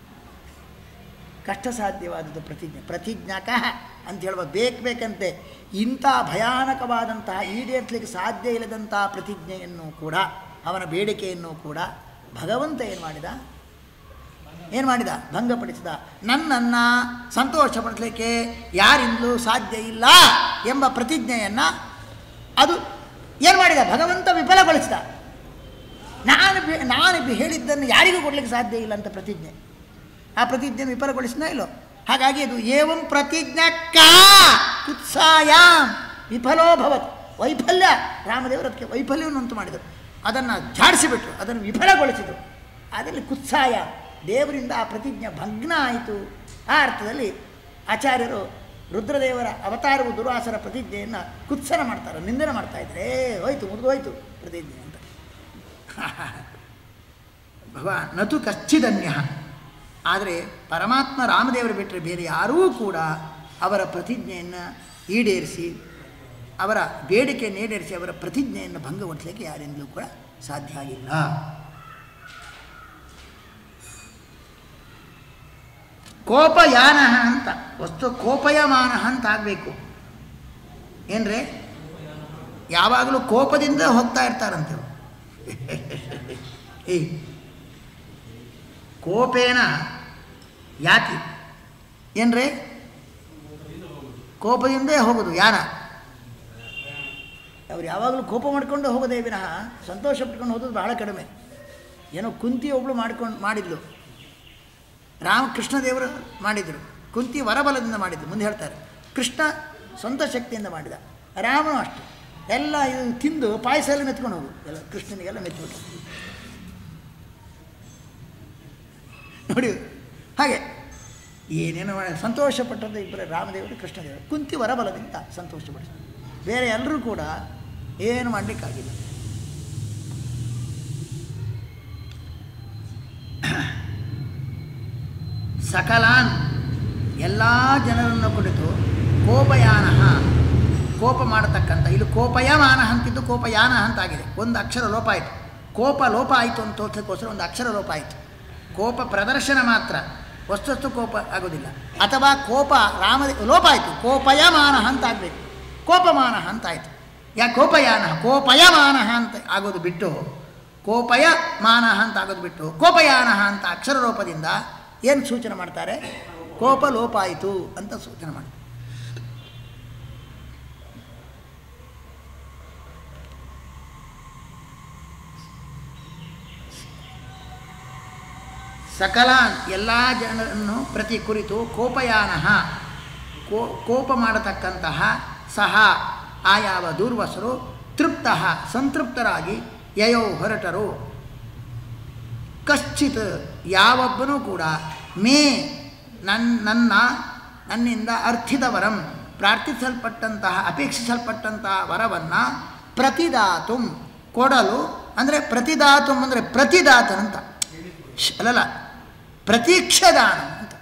ಕಷ್ಟ ಸಾಧ್ಯವಾದದ್ದು ಪ್ರತಿಜ್ಞೆ ಪ್ರತಿಜ್ಞಾಕ ಅಂತ ಹೇಳುವ ಬೇಕು ಬೇಕಂತೆ ಇಂಥ ಭಯಾನಕವಾದಂತಹ ಈಡೇರಿಸಲಿಕ್ಕೆ ಸಾಧ್ಯ ಇಲ್ಲದಂತಹ ಪ್ರತಿಜ್ಞೆಯನ್ನು ಕೂಡ ಅವನ ಬೇಡಿಕೆಯನ್ನು ಕೂಡ ಭಗವಂತ ಏನು ಮಾಡಿದ ಏನು ಮಾಡಿದ ಭಂಗಪಡಿಸಿದ ನನ್ನನ್ನು ಸಂತೋಷಪಡಿಸಲಿಕ್ಕೆ ಯಾರಿಂದಲೂ ಸಾಧ್ಯ ಇಲ್ಲ ಎಂಬ ಪ್ರತಿಜ್ಞೆಯನ್ನು ಅದು ಏನು ಮಾಡಿದ ಭಗವಂತ ವಿಫಲಗೊಳಿಸಿದ ನಾನು ಬೆ- ನಾನು ಬೆ- ಹೇಳಿದ್ದನ್ನು ಯಾರಿಗೂ ಕೊಡಲಿಕ್ಕೆ ಸಾಧ್ಯ ಇಲ್ಲ ಅಂತ ಪ್ರತಿಜ್ಞೆ ಆ ಪ್ರತಿಜ್ಞೆ ವಿಫಲಗೊಳಿಸಿದ ಇಲ್ಲೋ ಹಾಗಾಗಿ ಅದು ಏವಂ ಪ್ರತಿಜ್ಞಾ ಕಾ ಕುತ್ಸಾಯಾಮ್ ವಿಫಲೋಭವತ್ ವೈಫಲ್ಯ ರಾಮದೇವರು ಅದಕ್ಕೆ ವೈಫಲ್ಯವನ್ನು ಉಂಟು ಮಾಡಿದರು ಅದನ್ನು ಝಾಡಿಸಿಬಿಟ್ರು ಅದನ್ನು ವಿಫಲಗೊಳಿಸಿದರು ಅದರಲ್ಲಿ ಕುತ್ಸಾಯ ದೇವರಿಂದ ಆ ಪ್ರತಿಜ್ಞೆ ಭಗ್ನ ಆಯಿತು ಆ ಅರ್ಥದಲ್ಲಿ ಆಚಾರ್ಯರು ರುದ್ರದೇವರ ಅವತಾರವು ದುರ್ವಾಸರ ಪ್ರತಿಜ್ಞೆಯನ್ನು ಕುತ್ಸನ ಮಾಡ್ತಾರೆ ನಿಂದನೆ ಮಾಡ್ತಾ ಇದ್ದಾರೆ ಏ ಹೋಯ್ತು ಮುಗಿದು ಹೋಯ್ತು ಪ್ರತಿಜ್ಞೆ ಅಂತ ಭಗವಾನ್ ನತು ಕಚ್ಚಿದನ್ಯ ಆದರೆ ಪರಮಾತ್ಮ ರಾಮದೇವರು ಬಿಟ್ಟರೆ ಬೇರೆ ಯಾರೂ ಕೂಡ ಅವರ ಪ್ರತಿಜ್ಞೆಯನ್ನು ಈಡೇರಿಸಿ ಅವರ ಬೇಡಿಕೆಯನ್ನು ಈಡೇರಿಸಿ ಅವರ ಪ್ರತಿಜ್ಞೆಯನ್ನು ಭಂಗಗೊಳಿಸಲಿಕ್ಕೆ ಯಾರಿಂದಲೂ ಕೂಡ ಸಾಧ್ಯ ಆಗಿಲ್ಲ ಕೋಪಯಾನ ಅಂತ ವಸ್ತು ಕೋಪಯಮಾನ ಅಂತ ಆಗಬೇಕು ಏನ್ರೆ ಯಾವಾಗಲೂ ಕೋಪದಿಂದ ಹೋಗ್ತಾ ಇರ್ತಾರಂತೆ ಅವ್ರು. ಏ ಕೋಪೇನ ಯಾತಿ ಏನ್ರಿ ಕೋಪದಿಂದೇ ಹೋಗೋದು ಯಾನ ಅವ್ರು ಯಾವಾಗಲೂ ಕೋಪ ಮಾಡ್ಕೊಂಡು ಹೋಗೋದೇ ವಿನಃ ಸಂತೋಷ ಪಟ್ಕೊಂಡು ಹೋಗೋದು ಬಹಳ ಕಡಿಮೆ ಏನೋ ಕುಂತಿ ಒಬ್ಳು ಮಾಡ್ಕೊಂಡು ಮಾಡಿದ್ಲು ರಾಮಕೃಷ್ಣ ದೇವರು ಮಾಡಿದರು ಕುಂತಿ ವರಬಲದಿಂದ ಮಾಡಿದ್ರು ಮುಂದೆ ಹೇಳ್ತಾರೆ ಕೃಷ್ಣ ಸ್ವಂತ ಶಕ್ತಿಯಿಂದ ಮಾಡಿದ ರಾಮನು ಅಷ್ಟೆ ಎಲ್ಲ ಇದು ತಿಂದು ಪಾಯಸ ಎಲ್ಲ ಮೆತ್ಕೊಂಡು ಹೋಗು ಎಲ್ಲ ಕೃಷ್ಣನಿಗೆಲ್ಲ ಮೆತ್ಬಿಟ್ಟು ನೋಡಿ ಹಾಗೆ ಏನೇನು ಮಾಡಿ ಸಂತೋಷಪಟ್ಟದ್ದು ಇಬ್ಬರು ರಾಮದೇವರು ಕೃಷ್ಣದೇವರು ಕುಂತಿ ವರಬಲದಿಂದ ಸಂತೋಷಪಡಿಸಿದ್ರು ಬೇರೆ ಎಲ್ಲರೂ ಕೂಡ ಏನು ಮಾಡಲಿಕ್ಕಾಗಿಲ್ಲ ಸಕಲಾನ್ ಎಲ್ಲ ಜನರನ್ನು ಕುರಿತು ಕೋಪಯಾನ ಕೋಪ ಮಾಡತಕ್ಕಂಥ ಇಲ್ಲಿ ಕೋಪಯಮಾನ ಅಂತಿದ್ದು ಕೋಪಯಾನ ಅಂತಾಗಿದೆ ಒಂದು ಅಕ್ಷರ ಲೋಪ ಆಯಿತು ಕೋಪ ಲೋಪ ಆಯಿತು ಅಂತ ತೋರ್ಸೋಕ್ಕೋಸ್ಕರ ಒಂದು ಅಕ್ಷರ ಲೋಪ ಆಯಿತು ಕೋಪ ಪ್ರದರ್ಶನ ಮಾತ್ರ ವಸ್ತುಸ್ತು ಕೋಪ ಆಗೋದಿಲ್ಲ ಅಥವಾ ಕೋಪ ರಾಮದೇ ಲೋಪ ಆಯಿತು ಕೋಪಯಮಾನ ಅಂತ ಆಗಬೇಕು ಕೋಪಮಾನ ಅಂತ ಆಯಿತು ಯಾ ಕೋಪಯಾನ ಕೋಪಯಮಾನ ಅಂತ ಆಗೋದು ಬಿಟ್ಟು ಕೋಪಯಮಾನ ಅಂತ ಆಗೋದು ಬಿಟ್ಟು ಕೋಪಯಾನ ಅಂತ ಅಕ್ಷರ ಲೋಪದಿಂದ ಏನು ಸೂಚನೆ ಮಾಡ್ತಾರೆ ಕೋಪ ಲೋಪ ಆಯಿತು ಅಂತ ಸೂಚನೆ ಮಾಡ್ತಾರೆ ಸಕಲ ಎಲ್ಲ ಜನರನ್ನು ಪ್ರತಿ ಕುರಿತು ಕೋಪಯಾನ ಕೋ ಕೋಪ ಮಾಡತಕ್ಕಂತಹ ಸಹ ಆಯಾವ ದೂರ್ವಸರು ತೃಪ್ತ ಸಂತೃಪ್ತರಾಗಿ ಯಯೋ ಹೊರಟರು ಕಶ್ಚಿತ್ ಯಾವೊಬ್ಬನೂ ಕೂಡ ಮೇ ನನ್ನ ನನ್ನ ನನ್ನಿಂದ ಅರ್ಥಿತ ವರಂ ಪ್ರಾರ್ಥಿಸಲ್ಪಟ್ಟಂತಹ ಅಪೇಕ್ಷಿಸಲ್ಪಟ್ಟಂತಹ ವರವನ್ನು ಪ್ರತಿದಾತು ಕೊಡಲು ಅಂದರೆ ಪ್ರತಿದಾತು ಅಂದರೆ ಪ್ರತಿದಾತನಂತ ಶ್- ಅಲ್ಲಲ್ಲ ಪ್ರತೀಕ್ಷದಾನ ಅಂತ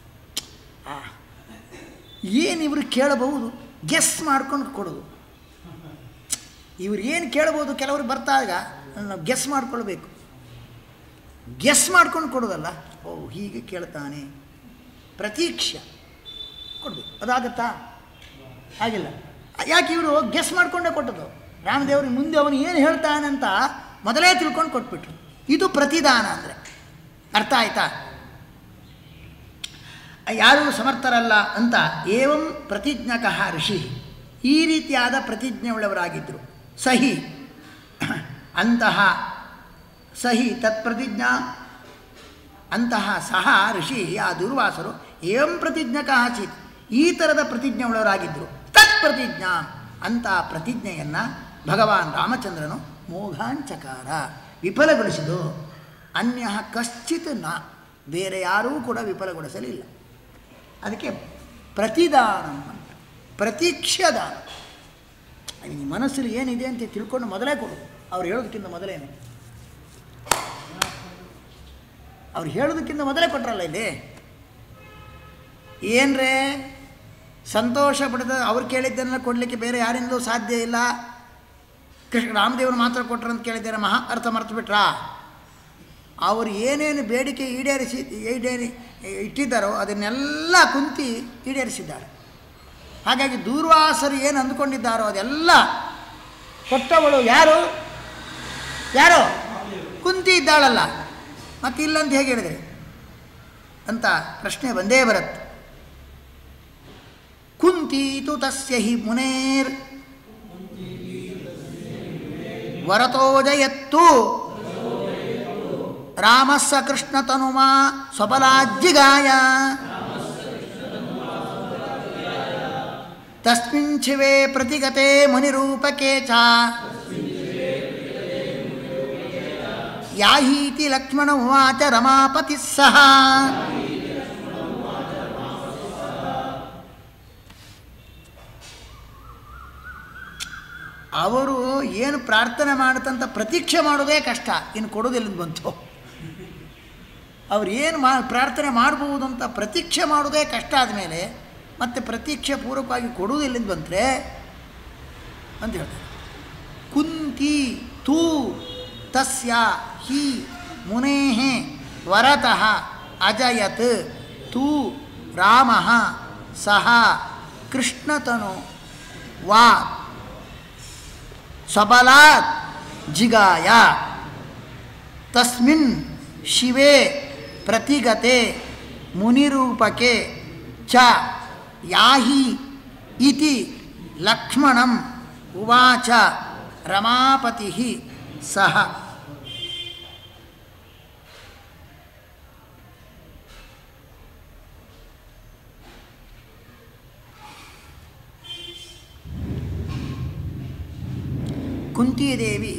ಏನು ಇವರು ಕೇಳಬಹುದು ಗೆಸ್ ಮಾಡ್ಕೊಂಡು ಕೊಡೋದು ಇವ್ರು ಏನು ಕೇಳ್ಬೋದು ಕೆಲವರು ಬರ್ತಾಗ ನಾವು ಗೆಸ್ ಮಾಡ್ಕೊಳ್ಬೇಕು ಗೆಸ್ ಮಾಡ್ಕೊಂಡು ಕೊಡೋದಲ್ಲ ಓ ಹೀಗೆ ಕೇಳ್ತಾನೆ ಪ್ರತೀಕ್ಷೆ ಕೊಡಬೇಕು ಅದಾಗತ್ತಾ ಆಗಿಲ್ಲ ಯಾಕೆ ಇವರು ಗೆಸ್ ಮಾಡಿಕೊಂಡೇ ಕೊಟ್ಟದ್ದು ರಾಮದೇವ್ರಿಗೆ ಮುಂದೆ ಅವನು ಏನು ಹೇಳ್ತಾನಂತ ಮೊದಲೇ ತಿಳ್ಕೊಂಡು ಕೊಟ್ಬಿಟ್ರು ಇದು ಪ್ರತಿದಾನ ಅಂದರೆ ಅರ್ಥ ಆಯ್ತಾ ಯಾರೂ ಸಮರ್ಥರಲ್ಲ ಅಂತ ಏವಂ ಪ್ರತಿಜ್ಞಕಃ ಋಷಿ ಈ ರೀತಿಯಾದ ಪ್ರತಿಜ್ಞೆ ಉಳ್ಳವರಾಗಿದ್ದರು ಸಹಿ ಅಂತಹ ಸಹಿ ತತ್ಪ್ರತಿಜ್ಞಾ ಅಂತಹ ಸಹ ಋಷಿ ಆ ದುರ್ವಾಸರು ಏಂ ಪ್ರತಿಜ್ಞಕಃ ಆಚೀತ್ ಈ ಥರದ ಪ್ರತಿಜ್ಞೆ ಉಳ್ಳವರಾಗಿದ್ದರು ತತ್ ಪ್ರತಿಜ್ಞಾ ಅಂತ ಪ್ರತಿಜ್ಞೆಯನ್ನು ಭಗವಾನ್ ರಾಮಚಂದ್ರನು ಮೋಘಾಂಚಕಾರ ವಿಫಲಗೊಳಿಸಿದು ಅನ್ಯ ಕಶ್ಚಿತ್ ನ ಬೇರೆ ಯಾರೂ ಕೂಡ ವಿಫಲಗೊಳಿಸಲಿಲ್ಲ ಅದಕ್ಕೆ ಪ್ರತಿದಾನ ಅಂತ ಪ್ರತೀಕ್ಷದಾನ ನಿನ್ನ ಮನಸ್ಸಲ್ಲಿ ಏನಿದೆ ಅಂತ ತಿಳ್ಕೊಂಡು ಮೊದಲೇ ಕೊಡು ಅವ್ರು ಹೇಳೋದಕ್ಕಿಂತ ಮೊದಲೇನೆ ಅವ್ರು ಹೇಳೋದಕ್ಕಿಂತ ಮೊದಲೇ ಕೊಟ್ರಲ್ಲ ಇಲ್ಲಿ ಏನ್ರೇ ಸಂತೋಷ ಪಡೆದ ಅವ್ರು ಕೇಳಿದ್ದನ್ನು ಕೊಡಲಿಕ್ಕೆ ಬೇರೆ ಯಾರಿಂದಲೂ ಸಾಧ್ಯ ಇಲ್ಲ ಕೃಷ್ಣ ರಾಮದೇವರು ಮಾತ್ರ ಕೊಟ್ಟರು ಅಂತ ಕೇಳಿದ್ದಾರೆ ಮಹಾ ಅರ್ಥ ಮರ್ತು ಬಿಟ್ರಾ ಅವರು ಏನೇನು ಬೇಡಿಕೆ ಈಡೇರಿಸಿ ಈಡೇರಿ ಇಟ್ಟಿದ್ದಾರೋ ಅದನ್ನೆಲ್ಲ ಕುಂತಿ ಈಡೇರಿಸಿದ್ದಾರೆ ಹಾಗಾಗಿ ದೂರ್ವಾಸರು ಏನು ಅಂದ್ಕೊಂಡಿದ್ದಾರೋ ಅದೆಲ್ಲ ಕೊಟ್ಟವಳು ಯಾರು ಯಾರು ಕುಂತಿ ಇದ್ದಾಳಲ್ಲ ಮತ್ತೆ ಇಲ್ಲಂತ ಹೇಗೆ ಹೇಳಿದೆ ಅಂತ ಪ್ರಶ್ನೆ ಬಂದೇ ಬರುತ್ತೆ ಕುಂತೀತು ತಸ್ಯ ಹಿ ಮುನೇರ್ ವರತೋಜಯತ್ತು ರಾಮಸ್ಸ ಕೃಷ್ಣತನುಮಾ ಸ್ವಬಲಾಜ್ಜಿಗಾಯ ತಸ್ಮಿನ್ ಶಿವೆ ಪ್ರತಿಗತೆ ಮುನಿರೂಪಕೆ ಚ ಯಾಹೀತಿ ಲಕ್ಷ್ಮಣ ಉವಾಚ ರಮಾಪತಿ ಸಹ ಅವರು ಏನು ಪ್ರಾರ್ಥನೆ ಮಾಡುತ್ತಂತ ಪ್ರತೀಕ್ಷೆ ಮಾಡೋದೇ ಕಷ್ಟ ಇನ್ನು ಕೊಡೋದೆಲ್ಲಿಂದ ಬಂತು ಅವ್ರು ಏನು ಮಾ ಪ್ರಾರ್ಥನೆ ಮಾಡ್ಬೋದು ಅಂತ ಪ್ರತೀಕ್ಷೆ ಮಾಡೋದೇ ಕಷ್ಟ ಆದಮೇಲೆ ಮತ್ತೆ ಪ್ರತೀಕ್ಷೆ ಪೂರ್ವಕವಾಗಿ ಕೊಡುವುದೆಲ್ಲಿಂದ ಬಂದರೆ ಅಂತ ಹೇಳ್ತಾರೆ ಕುಂತಿ ತೂ ತಸ್ಯ ಹಿ ಮುನೇ ವರತಃ ಅಜಯತ್ ತೂ ರಾಮ ಸಹ ಕೃಷ್ಣತನು ವಾ ಸಬಲಾತ್ ಜಿಗಾಯ ತಸ್ಮಿನ್ ಶಿವೆ ಪ್ರತಿಗತೆ ಮುನಿರೂಪಕೆ ಚ ಯಾಹಿ ಇತಿ ಲಕ್ಷ್ಮಣಂ ಉವಾಚ ರಮಾಪತಿ ಸಹ ಕುಂತಿದೇವಿ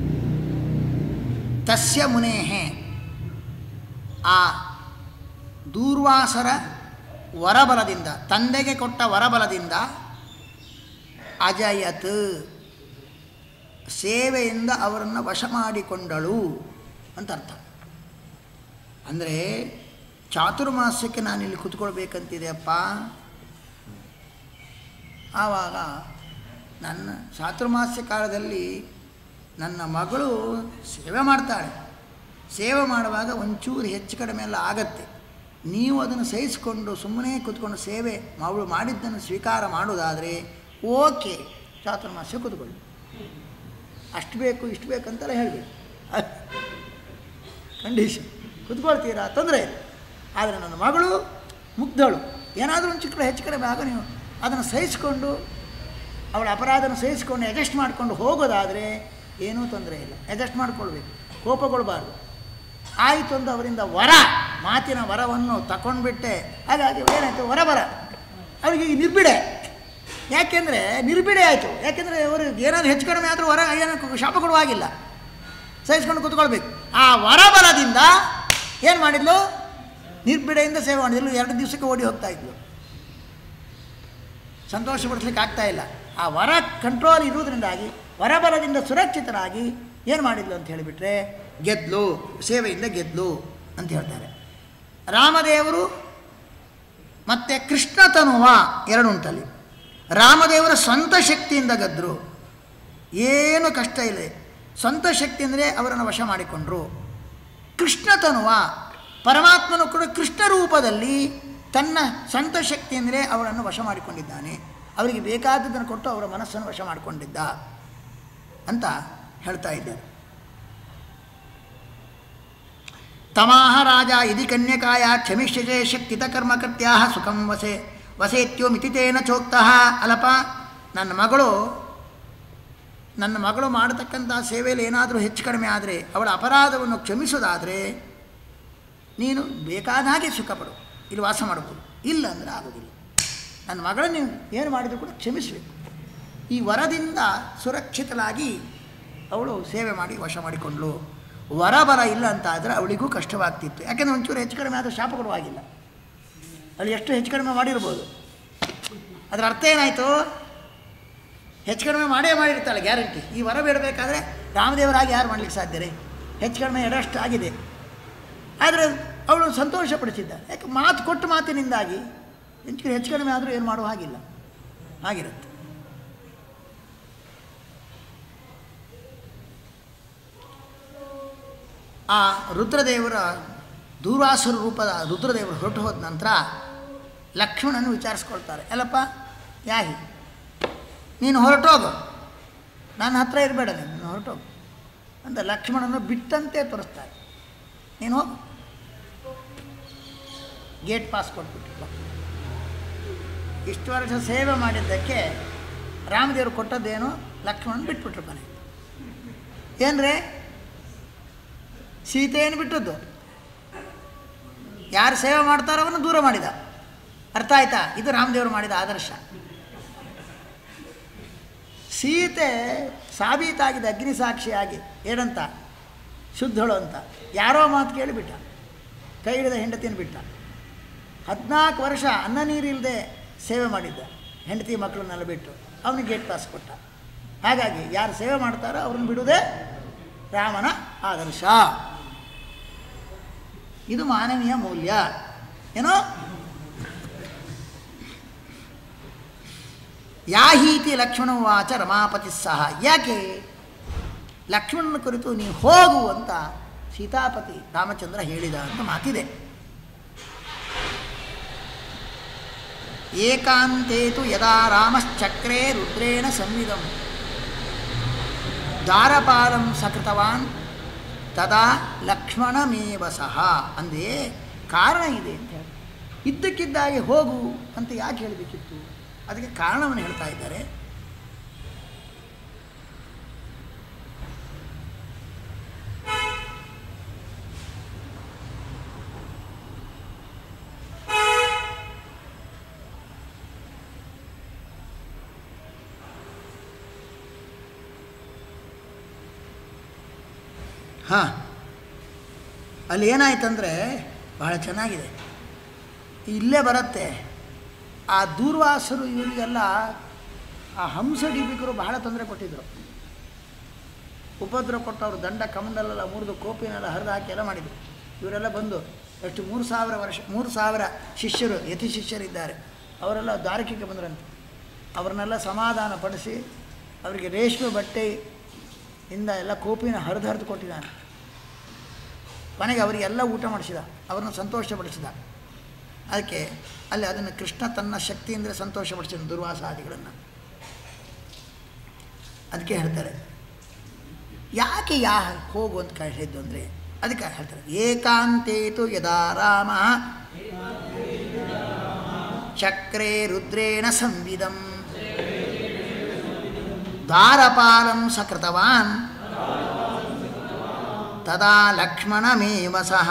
ತಸ್ಯ ಮುನೇ ಆ ದೂರ್ವಾಸರ ವರಬಲದಿಂದ ತಂದೆಗೆ ಕೊಟ್ಟ ವರಬಲದಿಂದ ಅಜಯತ್ ಸೇವೆಯಿಂದ ಅವರನ್ನು ವಶ ಮಾಡಿಕೊಂಡಳು ಅಂತ ಅರ್ಥ ಅಂದರೆ ಚಾತುರ್ಮಾಸ್ಯಕ್ಕೆ ನಾನಿಲ್ಲಿ ಕೂತ್ಕೊಳ್ಬೇಕಂತಿದೆಯಪ್ಪ ಆವಾಗ ನನ್ನ ಚಾತುರ್ಮಾಸ್ಯ ಕಾಲದಲ್ಲಿ ನನ್ನ ಮಗಳು ಸೇವೆ ಮಾಡ್ತಾಳೆ ಸೇವೆ ಮಾಡುವಾಗ ಒಂಚೂರು ಹೆಚ್ಚು ಕಡಿಮೆ ಎಲ್ಲ ಆಗತ್ತೆ ನೀವು ಅದನ್ನು ಸಹಿಸಿಕೊಂಡು ಸುಮ್ಮನೆ ಕೂತ್ಕೊಂಡು ಸೇವೆ ಅವಳು ಮಾಡಿದ್ದನ್ನು ಸ್ವೀಕಾರ ಮಾಡೋದಾದರೆ ಓಕೆ ಚಾತುರ್ಮಾಸ್ಯ ಕೂತ್ಕೊಳ್ಳಿ ಅಷ್ಟು ಬೇಕು ಇಷ್ಟು ಬೇಕಂತೆಲ್ಲ ಹೇಳಬೇಕು ಕಂಡೀಷನ್ ಕೂತ್ಕೊಳ್ತೀರಾ ತೊಂದರೆ ಇಲ್ಲ ಆದರೆ ನನ್ನ ಮಗಳು ಮುಗ್ಧಳು ಏನಾದರೂ ಒಂದು ಚಿಕ್ಕ ಹೆಚ್ಚು ಕಡಿಮೆ ಆಗ ನೀವು ಅದನ್ನು ಸಹಿಸಿಕೊಂಡು ಅವಳ ಅಪರಾಧನ ಸಹಿಸಿಕೊಂಡು ಅಡ್ಜಸ್ಟ್ ಮಾಡಿಕೊಂಡು ಹೋಗೋದಾದರೆ ಏನೂ ತೊಂದರೆ ಇಲ್ಲ ಅಡ್ಜಸ್ಟ್ ಮಾಡ್ಕೊಳ್ಬೇಕು ಕೋಪಗೊಳ್ಬಾರ್ದು ಆಯಿತು ಒಂದು ಅವರಿಂದ ವರ ಮಾತಿನ ವರವನ್ನು ತಗೊಂಡ್ಬಿಟ್ಟೆ ಹಾಗಾಗಿ ಏನಾಯಿತು ವರ ಬರ ಅವರಿಗೆ ಈಗ ನಿರ್ಬಿಡೆ ಯಾಕೆಂದರೆ ನಿರ್ಬಿಡೆ ಆಯಿತು ಯಾಕೆಂದರೆ ಅವ್ರಿಗೆ ಏನಾದರೂ ಹೆಚ್ಚು ಕಡಿಮೆ ಆದರೂ ವರ ಏನು ಶಾಪ ಕೊಡುವಾಗಿಲ್ಲ ಸಹಿಸ್ಕೊಂಡು ಕೂತ್ಕೊಳ್ಬೇಕು ಆ ವರಬಲದಿಂದ ಏನು ಮಾಡಿದ್ಲು ನಿರ್ಬಿಡೆಯಿಂದ ಸೇವೆ ಮಾಡಿದ್ಲು ಎರಡು ದಿವಸಕ್ಕೆ ಓಡಿ ಹೋಗ್ತಾ ಇದ್ಲು ಸಂತೋಷಪಡಿಸ್ಲಿಕ್ಕೆ ಆಗ್ತಾ ಇಲ್ಲ ಆ ವರ ಕಂಟ್ರೋಲ್ ಇರುವುದರಿಂದಾಗಿ ವರಬಲದಿಂದ ಸುರಕ್ಷಿತರಾಗಿ ಏನು ಮಾಡಿದ್ಲು ಅಂತ ಹೇಳಿಬಿಟ್ರೆ ಗೆದ್ಲು ಸೇವೆಯಿಂದ ಗೆದ್ಲು ಅಂತ ಹೇಳ್ತಾರೆ ರಾಮದೇವರು ಮತ್ತು ಕೃಷ್ಣ ತನುವ ಎರಡು ಉಂಟಲ್ಲಿ ರಾಮದೇವರ ಸ್ವಂತ ಶಕ್ತಿಯಿಂದ ಗೆದ್ದರು ಏನು ಕಷ್ಟ ಇಲ್ಲ ಸ್ವಂತ ಶಕ್ತಿ ಅಂದರೆ ಅವರನ್ನು ವಶ ಮಾಡಿಕೊಂಡ್ರು ಕೃಷ್ಣ ತನುವ ಪರಮಾತ್ಮನು ಕೂಡ ಕೃಷ್ಣ ರೂಪದಲ್ಲಿ ತನ್ನ ಸ್ವಂತ ಶಕ್ತಿ ಅಂದರೆ ಅವರನ್ನು ವಶ ಮಾಡಿಕೊಂಡಿದ್ದಾನೆ ಅವರಿಗೆ ಬೇಕಾದದ್ದನ್ನು ಕೊಟ್ಟು ಅವರ ಮನಸ್ಸನ್ನು ವಶ ಮಾಡಿಕೊಂಡಿದ್ದ ಅಂತ ಹೇಳ್ತಾ ಇದ್ದಾರೆ ತಮಾಹ ರಾಜ ಇದಿ ಕನ್ಯಕಾಯ ಕ್ಷಮಿಷ್ಯಜೆ ಶಕ್ತಿತ ಕರ್ಮಕರ್ತ್ಯಾ ಸುಖಂ ವಸೆ ವಸೇತ್ಯೋ ಮಿತಿತೇನ ಚೋಕ್ತಃ ಅಲಪ ನನ್ನ ಮಗಳು ನನ್ನ ಮಗಳು ಮಾಡತಕ್ಕಂಥ ಸೇವೆಯಲ್ಲಿ ಏನಾದರೂ ಹೆಚ್ಚು ಕಡಿಮೆ ಆದರೆ ಅವಳ ಅಪರಾಧವನ್ನು ಕ್ಷಮಿಸೋದಾದರೆ ನೀನು ಬೇಕಾದ ಹಾಗೆ ಸುಖಪಡು ಇಲ್ಲಿ ವಾಸ ಮಾಡ್ಬೋದು ಇಲ್ಲ ಅಂದರೆ ಆಗೋದಿಲ್ಲ ನನ್ನ ಮಗಳನ್ನು ನೀವು ಏನು ಮಾಡಿದರೂ ಕೂಡ ಕ್ಷಮಿಸಬೇಕು ಈ ವರದಿಂದ ಸುರಕ್ಷಿತಲಾಗಿ ಅವಳು ಸೇವೆ ಮಾಡಿ ವಶ ಮಾಡಿಕೊಂಡ್ಳು ವರ ಬರ ಇಲ್ಲ ಅಂತ ಆದರೆ ಅವಳಿಗೂ ಕಷ್ಟವಾಗ್ತಿತ್ತು ಯಾಕೆಂದರೆ ಒಂಚೂರು ಹೆಚ್ಚು ಕಡಿಮೆ ಆದರೆ ಶಾಪ ಕೊಡುವಾಗಿಲ್ಲ ಅವಳು ಎಷ್ಟು ಹೆಚ್ಚು ಕಡಿಮೆ ಮಾಡಿರ್ಬೋದು ಅದರ ಅರ್ಥ ಏನಾಯಿತು ಹೆಚ್ಚು ಕಡಿಮೆ ಮಾಡೇ ಮಾಡಿರ್ತಾಳೆ ಗ್ಯಾರಂಟಿ ಈ ವರ ಬೇಡಬೇಕಾದ್ರೆ ರಾಮದೇವರಾಗಿ ಯಾರು ಮಾಡಲಿಕ್ಕೆ ಸಾಧ್ಯ ರೀ ಹೆಚ್ಚು ಕಡಿಮೆ ಎಡಷ್ಟು ಆಗಿದೆ ಆದರೆ ಅವಳು ಸಂತೋಷಪಡಿಸಿದ್ದ ಯಾಕೆ ಮಾತು ಕೊಟ್ಟು ಮಾತಿನಿಂದಾಗಿ ಹೆಚ್ಚು ಹೆಚ್ಚು ಕಡಿಮೆ ಆದರೂ ಏನು ಮಾಡುವ ಹಾಗಿಲ್ಲ ಆಗಿರುತ್ತೆ ಆ ರುದ್ರದೇವರ ದೂರ್ವಾಸುರ ರೂಪದ ರುದ್ರದೇವರು ಹೊರಟು ಹೋದ ನಂತರ ಲಕ್ಷ್ಮಣನ ವಿಚಾರಿಸ್ಕೊಳ್ತಾರೆ ಅಲ್ಲಪ್ಪ ಯಾಹಿ ನೀನು ಹೊರಟೋಗು ನನ್ನ ಹತ್ರ ಇರಬೇಡ ನೀನು ಹೊರಟೋಗು ಅಂತ ಲಕ್ಷ್ಮಣನ ಬಿಟ್ಟಂತೆ ತೋರಿಸ್ತಾರೆ ನೀನು ಹೋಗು ಗೇಟ್ ಪಾಸ್ ಕೊಟ್ಬಿಟ್ಟು ಇಷ್ಟು ವರ್ಷ ಸೇವೆ ಮಾಡಿದ್ದಕ್ಕೆ ರಾಮದೇವರು ಕೊಟ್ಟದ್ದೇನು ಲಕ್ಷ್ಮಣನ ಬಿಟ್ಬಿಟ್ರು ಮನೆ ಏನ್ರಿ ಸೀತೆಯನ್ನು ಬಿಟ್ಟದ್ದು ಯಾರು ಸೇವೆ ಮಾಡ್ತಾರೋ ಅವನು ದೂರ ಮಾಡಿದ ಅರ್ಥ ಆಯ್ತಾ ಇದು ರಾಮದೇವರು ಮಾಡಿದ ಆದರ್ಶ ಸೀತೆ ಸಾಬೀತಾಗಿದೆ ಅಗ್ನಿ ಸಾಕ್ಷಿಯಾಗಿ ಏನಂತ ಶುದ್ಧಳು ಅಂತ ಯಾರೋ ಮಾತು ಕೇಳಿಬಿಟ್ಟ ಕೈ ಹಿಡಿದ ಹೆಂಡತಿನ ಬಿಟ್ಟ ಹದಿನಾಲ್ಕು ವರ್ಷ ಅನ್ನ ನೀರಿಲ್ಲದೆ ಸೇವೆ ಮಾಡಿದ್ದ ಹೆಂಡತಿ ಮಕ್ಕಳನ್ನೆಲ್ಲ ಬಿಟ್ಟು ಅವನಿಗೆ ಗೇಟ್ ಪಾಸ್ ಕೊಟ್ಟ ಹಾಗಾಗಿ ಯಾರು ಸೇವೆ ಮಾಡ್ತಾರೋ ಅವ್ರನ್ನ ಬಿಡುವುದೇ ರಾಮನ ಆದರ್ಶ ಇದು ಮಾನವೀಯ ಮೌಲ್ಯ ಏನೋ ಯಾಹೀತಿ ಲಕ್ಷ್ಮಣ ವಾಚ ರಮಾಪತಿ ಸಹ ಯಾಕೆ ಲಕ್ಷ್ಮಣನ ಕುರಿತು ನೀನು ಹೋಗು ಅಂತ ಸೀತಾಪತಿ ರಾಮಚಂದ್ರ ಹೇಳಿದ ಅಂತ ಮಾತಿದೆ ಏಕಾಂತೇತು ಯದಾ ರಾಮಶ್ಚಕ್ರೇ ರುದ್ರೇಣ ಸಂವಿಧಂ ದಾರಪಾಲಂ ಸಕೃತವಾನ್ ತದಾ ಲಕ್ಷ್ಮಣಮೇವ ಸಹ ಅಂದೇ ಕಾರಣ ಇದೆ ಅಂತ ಹೇಳಿ ಇದ್ದಕ್ಕಿದ್ದಾಗೆ ಹೋಗು ಅಂತ ಯಾಕೆ ಹೇಳಬೇಕಿತ್ತು ಅದಕ್ಕೆ ಕಾರಣವನ್ನು ಹೇಳ್ತಾ ಇದ್ದಾರೆ ಹಾಂ ಅಲ್ಲಿ ಏನಾಯ್ತಂದರೆ ಬಹಳ ಚೆನ್ನಾಗಿದೆ ಇಲ್ಲೇ ಬರುತ್ತೆ ಆ ದೂರ್ವಾಸರು ಇವರಿಗೆಲ್ಲ ಆ ಹಂಸ ಡಿಬಿಕರು ಬಹಳ ತೊಂದರೆ ಕೊಟ್ಟಿದ್ದರು ಉಪದ್ರ ಕೊಟ್ಟವರು ದಂಡ ಕಮಂಡಲೆಲ್ಲ ಮುರಿದು ಕೋಪಿನೆಲ್ಲ ಹರಿದು ಹಾಕಿ ಎಲ್ಲ ಮಾಡಿದರು ಇವರೆಲ್ಲ ಬಂದು ಎಷ್ಟು ಮೂರು ಸಾವಿರ ವರ್ಷ ಮೂರು ಸಾವಿರ ಶಿಷ್ಯರು ಯತಿ ಶಿಷ್ಯರಿದ್ದಾರೆ ಅವರೆಲ್ಲ ದ್ವಾರಕೆಗೆ ಬಂದ್ರಂತೆ ಅವ್ರನ್ನೆಲ್ಲ ಸಮಾಧಾನ ಪಡಿಸಿ ಅವರಿಗೆ ರೇಷ್ಮೆ ಬಟ್ಟೆ ಇಂದ ಎಲ್ಲ ಕೋಪಿನ ಹರಿದು ಹರಿದು ಕೊಟ್ಟಿದ್ದಾನೆ ಕೊನೆಗೆ ಅವರಿಗೆಲ್ಲ ಊಟ ಮಾಡಿಸಿದ ಅವರನ್ನು ಸಂತೋಷಪಡಿಸಿದ ಅದಕ್ಕೆ ಅಲ್ಲಿ ಅದನ್ನು ಕೃಷ್ಣ ತನ್ನ ಶಕ್ತಿಯಿಂದ ಸಂತೋಷಪಡಿಸಿದ ದುರ್ವಾಸಾದಿಗಳನ್ನು ಅದಕ್ಕೆ ಹೇಳ್ತಾರೆ ಯಾಕೆ ಯಾ ಹೋಗು ಅಂತ ಹೇಳಿದ್ದು ಅಂದರೆ ಅದಕ್ಕೆ ಹೇಳ್ತಾರೆ ಏಕಾಂತೇತು ಯದಾ ರಾಮ ಚಕ್ರೇ ರುದ್ರೇಣ ಸಂವಿಧಂ ದಾರಪಾಲಂ ಸಕೃತವಾನ್ ತದಾ ಲಕ್ಷ್ಮಣಮೇವ ಸಹ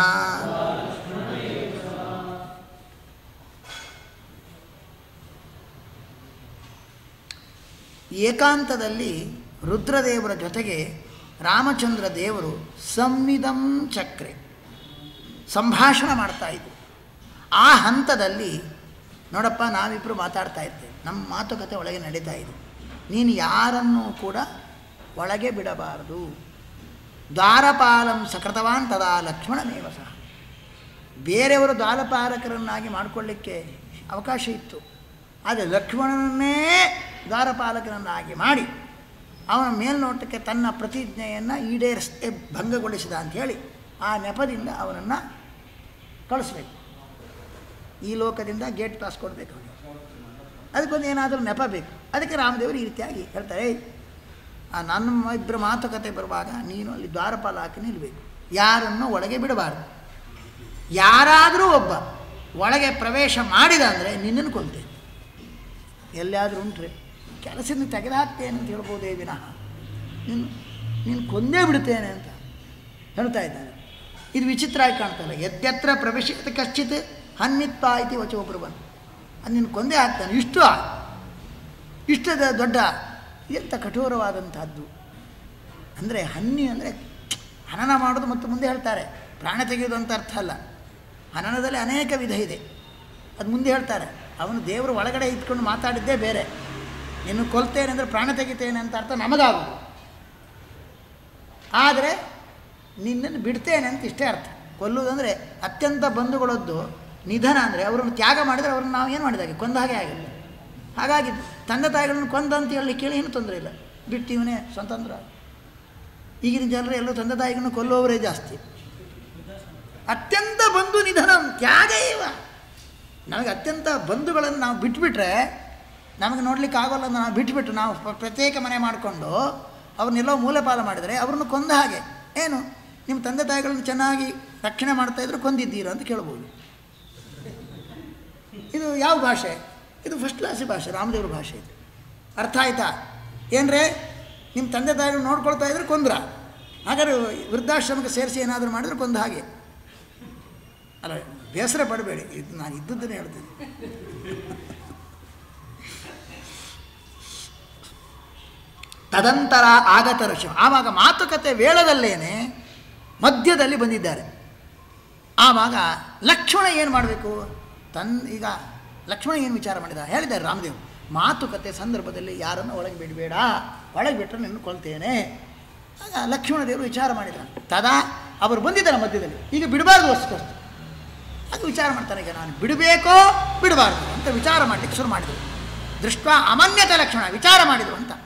ಏಕಾಂತದಲ್ಲಿ ರುದ್ರದೇವರ ಜೊತೆಗೆ ರಾಮಚಂದ್ರ ದೇವರು ಸಂವಿಧಂ ಚಕ್ರೆ ಸಂಭಾಷಣ ಮಾಡ್ತಾ ಇದ್ರು ಆ ಹಂತದಲ್ಲಿ ನೋಡಪ್ಪ ನಾವಿಬ್ಬರು ಮಾತಾಡ್ತಾ ಇರ್ತೇವೆ ನಮ್ಮ ಮಾತುಕತೆ ಒಳಗೆ ನಡೀತಾ ಇದೆ ನೀನು ಯಾರನ್ನೂ ಕೂಡ ಒಳಗೆ ಬಿಡಬಾರದು ದ್ವಾರಪಾಲಂ ಸಕೃತವಾನ್ ತದಾ ಲಕ್ಷ್ಮಣನೇವ ಸಹ ಬೇರೆಯವರು ದ್ವಾರಪಾಲಕರನ್ನಾಗಿ ಮಾಡಿಕೊಳ್ಳಿಕ್ಕೆ ಅವಕಾಶ ಇತ್ತು ಆದರೆ ಲಕ್ಷ್ಮಣನನ್ನೇ ದ್ವಾರಪಾಲಕರನ್ನಾಗಿ ಮಾಡಿ ಅವನ ಮೇಲ್ನೋಟಕ್ಕೆ ತನ್ನ ಪ್ರತಿಜ್ಞೆಯನ್ನು ಈಡೇರಿಸದೆ ಭಂಗಗೊಳಿಸಿದ ಅಂಥೇಳಿ ಆ ನೆಪದಿಂದ ಅವನನ್ನು ಕಳಿಸ್ಬೇಕು ಈ ಲೋಕದಿಂದ ಗೇಟ್ ಪಾಸ್ ಕೊಡಬೇಕು ಅವನಿಗೆ ಅದಕ್ಕೊಂದು ಏನಾದರೂ ನೆಪ ಬೇಕು ಅದಕ್ಕೆ ರಾಮದೇವರು ಈ ರೀತಿಯಾಗಿ ಹೇಳ್ತಾರೆ ಆ ನನ್ನ ಇಬ್ಬರ ಮಾತುಕತೆ ಬರುವಾಗ ನೀನು ಅಲ್ಲಿ ದ್ವಾರಪಾಲ ಹಾಕಿ ನಿಲ್ಲಬೇಕು ಯಾರನ್ನು ಒಳಗೆ ಬಿಡಬಾರ್ದು ಯಾರಾದರೂ ಒಬ್ಬ ಒಳಗೆ ಪ್ರವೇಶ ಮಾಡಿದ ಅಂದರೆ ನಿನ್ನನ್ನು ಕೊಲ್ತೇನೆ ಎಲ್ಲಿಯಾದರೂ ಉಂಟ್ರೆ ಕೆಲಸದಿಂದ ತೆಗೆದುಹಾಕ್ತೇನೆ ಅಂತ ಹೇಳ್ಬೋದೇ ವಿನಃ ನೀನು ನೀನು ಕೊಂದೇ ಬಿಡ್ತೇನೆ ಅಂತ ಹೇಳ್ತಾ ಇದ್ದಾನೆ ಇದು ವಿಚಿತ್ರ ಆಗಿ ಕಾಣ್ತಲ್ಲ ಯದ್ಯತ್ರ ಪ್ರವೇಶಿತ ಕಶ್ಚಿತ್ ಹನ್ಮಿತ್ವ ಇತಿ ವಚೋಬ್ರುವನ್ ಅದು ನೀನು ಕೊಂದೇ ಹಾಕ್ತಾನೆ ಇಷ್ಟು ಇಷ್ಟದ ದೊಡ್ಡ ಎಂಥ ಕಠೋರವಾದಂಥದ್ದು ಅಂದರೆ ಹನ್ನಿ ಅಂದರೆ ಹನನ ಮಾಡೋದು ಮತ್ತು ಮುಂದೆ ಹೇಳ್ತಾರೆ ಪ್ರಾಣ ತೆಗೆಯೋದು ಅಂತ ಅರ್ಥ ಅಲ್ಲ ಹನನದಲ್ಲಿ ಅನೇಕ ವಿಧ ಇದೆ ಅದು ಮುಂದೆ ಹೇಳ್ತಾರೆ ಅವನು ದೇವರು ಒಳಗಡೆ ಇದ್ಕೊಂಡು ಮಾತಾಡಿದ್ದೇ ಬೇರೆ ನಿನ್ನ ಕೊಲ್ತೇನೆ ಅಂದರೆ ಪ್ರಾಣ ತೆಗಿತೇನೆ ಅಂತ ಅರ್ಥ ನಮಗಾಗೋದು ಆದರೆ ನಿನ್ನನ್ನು ಬಿಡ್ತೇನೆ ಅಂತ ಇಷ್ಟೇ ಅರ್ಥ ಕೊಲ್ಲುವುದಂದರೆ ಅತ್ಯಂತ ಬಂಧುಗಳದ್ದು ನಿಧನ ಅಂದರೆ ಅವರನ್ನು ತ್ಯಾಗ ಮಾಡಿದರೆ ಅವ್ರನ್ನ ನಾವು ಏನು ಮಾಡಿದಾಗೆ ಕೊಂದ ಹಾಗೆ ಆಗಿಲ್ಲ ಹಾಗಾಗಿ ತಂದೆ ತಾಯಿಗಳನ್ನು ಕೊಂದ ಅಂತ ಹೇಳಿ ಕೇಳಿ ಏನು ತೊಂದರೆ ಇಲ್ಲ ಬಿಟ್ಟು ಇವನೇ ಸ್ವತಂತ್ರ ಈಗಿನ ಜನರು ಎಲ್ಲರೂ ತಂದೆ ತಾಯಿಗಳನ್ನು ಕೊಲ್ಲುವವರೇ ಜಾಸ್ತಿ ಅತ್ಯಂತ ಬಂಧು ನಿಧನ ತ್ಯಾಗ ಇವ ನಮಗೆ ಅತ್ಯಂತ ಬಂಧುಗಳನ್ನು ನಾವು ಬಿಟ್ಬಿಟ್ರೆ ನಮಗೆ ನೋಡ್ಲಿಕ್ಕೆ ಆಗೋಲ್ಲ ಅಂತ ನಾವು ಬಿಟ್ಬಿಟ್ಟು ನಾವು ಪ್ರ- ಪ್ರತ್ಯೇಕ ಮನೆ ಮಾಡಿಕೊಂಡು ಅವ್ರನ್ನೆಲ್ಲೋ ಮೂಲೆಪಾಲ ಮಾಡಿದರೆ ಅವ್ರನ್ನು ಕೊಂದ ಹಾಗೆ ಏನು ನಿಮ್ಮ ತಂದೆ ತಾಯಿಗಳನ್ನು ಚೆನ್ನಾಗಿ ರಕ್ಷಣೆ ಮಾಡ್ತಾಯಿದ್ರು ಕೊಂದಿದ್ದೀರಾ ಅಂತ ಕೇಳ್ಬೋದು ಇದು ಯಾವ ಭಾಷೆ ಇದು ಫಸ್ಟ್ ಕ್ಲಾಸಿ ಭಾಷೆ ರಾಮದೇವ್ರ ಭಾಷೆ ಇದು ಅರ್ಥ ಆಯ್ತಾ ಏನ್ರೇ ನಿಮ್ಮ ತಂದೆ ತಾಯಿಗಳು ನೋಡ್ಕೊಳ್ತಾ ಇದ್ರೆ ಕೊಂದ್ರ ಹಾಗಾದ್ರೆ ವೃದ್ಧಾಶ್ರಮಕ್ಕೆ ಸೇರಿಸಿ ಏನಾದರೂ ಮಾಡಿದ್ರೆ ಕೊಂದ ಹಾಗೆ ಅಲ್ಲ ಬೇಸರ ಪಡಬೇಡಿ ಇದು ನಾನು ಇದ್ದದ್ದನ್ನೇ ಹೇಳ್ತೀನಿ ತದಂತರ ಆಗತ ಋಷಿ ಆವಾಗ ಮಾತುಕತೆ ವೇಳದಲ್ಲೇನೆ ಮಧ್ಯದಲ್ಲಿ ಬಂದಿದ್ದಾರೆ ಆವಾಗ ಲಕ್ಷ್ಮಣ ಏನು ಮಾಡಬೇಕು ತನ್ ಈಗ ಲಕ್ಷ್ಮಣ ಏನು ವಿಚಾರ ಮಾಡಿದ ಹೇಳಿದ್ದಾರೆ ರಾಮದೇವ್ ಮಾತುಕತೆ ಸಂದರ್ಭದಲ್ಲಿ ಯಾರನ್ನು ಒಳಗೆ ಬಿಡಬೇಡ ಒಳಗೆ ಬಿಟ್ಟರೆ ನಿನ್ನ ಕೊಲ್ತೇನೆ ಆಗ ಲಕ್ಷ್ಮಣ ದೇವರು ವಿಚಾರ ಮಾಡಿದ ತದಾ ಅವರು ಬಂದಿದ್ದಾರೆ ಮಧ್ಯದಲ್ಲಿ ಈಗ ಬಿಡಬಾರ್ದು ವಸ್ತು ಅದು ವಿಚಾರ ಮಾಡ್ತಾರೆ ಈಗ ನಾನು ಬಿಡಬೇಕೋ ಬಿಡಬಾರ್ದು ಅಂತ ವಿಚಾರ ಮಾಡಲಿಕ್ಕೆ ಶುರು ಮಾಡಿದರು ದೃಷ್ಟ ಅಮನ್ಯತೆ ಲಕ್ಷಣ ವಿಚಾರ ಮಾಡಿದರು ಅಂತ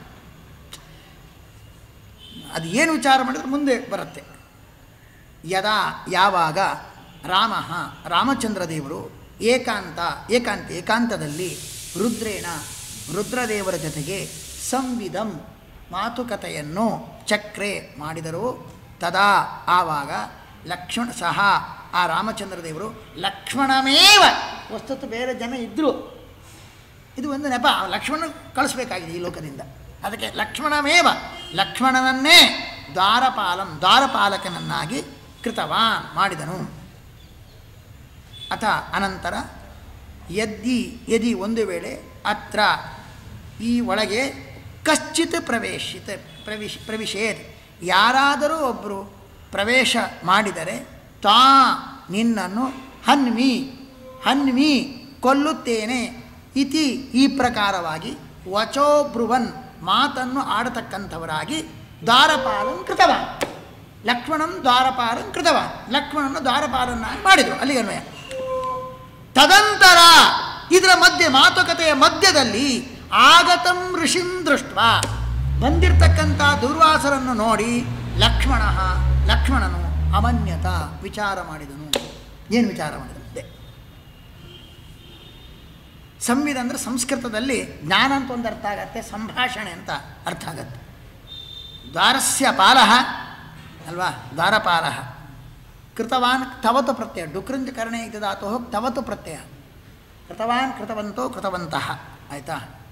ಅದು ಏನು ವಿಚಾರ ಮಾಡಿದ್ರೆ ಮುಂದೆ ಬರುತ್ತೆ ಯದಾ ಯಾವಾಗ ರಾಮ ರಾಮಚಂದ್ರ ದೇವರು ಏಕಾಂತ ಏಕಾಂತ ಏಕಾಂತದಲ್ಲಿ ರುದ್ರೇಣ ರುದ್ರದೇವರ ಜೊತೆಗೆ ಸಂವಿಧಂ ಮಾತುಕತೆಯನ್ನು ಚಕ್ರೆ ಮಾಡಿದರು ತದಾ ಆವಾಗ ಲಕ್ಷ್ಮಣ ಸಹ ಆ ರಾಮಚಂದ್ರ ದೇವರು ಲಕ್ಷ್ಮಣಮೇವ ವಸ್ತುತ್ತು ಬೇರೆ ಜನ ಇದ್ದರು ಇದು ಒಂದು ನೆಪ ಲಕ್ಷ್ಮಣ ಕಳಿಸ್ಬೇಕಾಗಿದೆ ಈ ಲೋಕದಿಂದ ಅದಕ್ಕೆ ಲಕ್ಷ್ಮಣಮೇವ ಲಕ್ಷ್ಮಣನನ್ನೇ ದ್ವಾರಪಾಲಂ ದ್ವಾರಪಾಲಕನನ್ನಾಗಿ ಕೃತವಾನ್ ಮಾಡಿದನು ಅಥ ಅನಂತರ ಯದ್ದಿ ಯದಿ ಒಂದು ವೇಳೆ ಅತ್ರ ಈ ಒಳಗೆ ಕಶ್ಚಿತ್ ಪ್ರವೇಶಿತ ಪ್ರವೇಶ ಪ್ರವಿಶೇತ್ ಯಾರಾದರೂ ಒಬ್ಬರು ಪ್ರವೇಶ ಮಾಡಿದರೆ ತಾ ನಿನ್ನನ್ನು ಹನ್ಮಿ ಹನ್ಮಿ ಕೊಲ್ಲುತ್ತೇನೆ ಇತಿ ಈ ಪ್ರಕಾರವಾಗಿ ವಚೋಬ್ರುವನ್ ಮಾತನ್ನು ಆಡತಕ್ಕಂಥವರಾಗಿ ದ್ವಾರಪಾಲನ್ ಕೃತವಾನ್ ಲಕ್ಷ್ಮಣಂ ದ್ವಾರಪಾಲನ್ ಕೃತವಾನ್ ಲಕ್ಷ್ಮಣನ ದ್ವಾರಪಾಲನ್ನಾಗಿ ಮಾಡಿದರು ಅಲ್ಲಿಗೆ ಅನ್ವಯ ತದಂತರ ಇದರ ಮಧ್ಯೆ ಮಾತುಕತೆಯ ಮಧ್ಯದಲ್ಲಿ ಆಗತಂ ಋಷಿಂ ದೃಷ್ಟ ಬಂದಿರತಕ್ಕಂಥ ದುರ್ವಾಸರನ್ನು ನೋಡಿ ಲಕ್ಷ್ಮಣ ಲಕ್ಷ್ಮಣನು ಅಮನ್ಯತ ವಿಚಾರ ಮಾಡಿದನು ಏನು ವಿಚಾರ ಮಾಡಿದಂತೆ ಸಂವಿಧ ಅಂದರೆ ಸಂಸ್ಕೃತದಲ್ಲಿ ಜ್ಞಾನ ಅಂತ ಒಂದು ಅರ್ಥ ಆಗತ್ತೆ ಸಂಭಾಷಣೆ ಅಂತ ಅರ್ಥ ಆಗತ್ತೆ ದ್ವಾರಸ್ಯ ಪಾಲ ಅಲ್ವಾ ದ್ವಾರಪಾಲ ಕೃತವಾನ್ ತವತು ಪ್ರತ್ಯಯ ಡುಕೃಂಜ ಕರ್ಣೆ ಇದು ಧಾತು ತವತು ಪ್ರತ್ಯಯ ಕೃತವಾನ್ ಕೃತವಂತೋ ಕೃತವಂತಹ ಆಯಿತಾ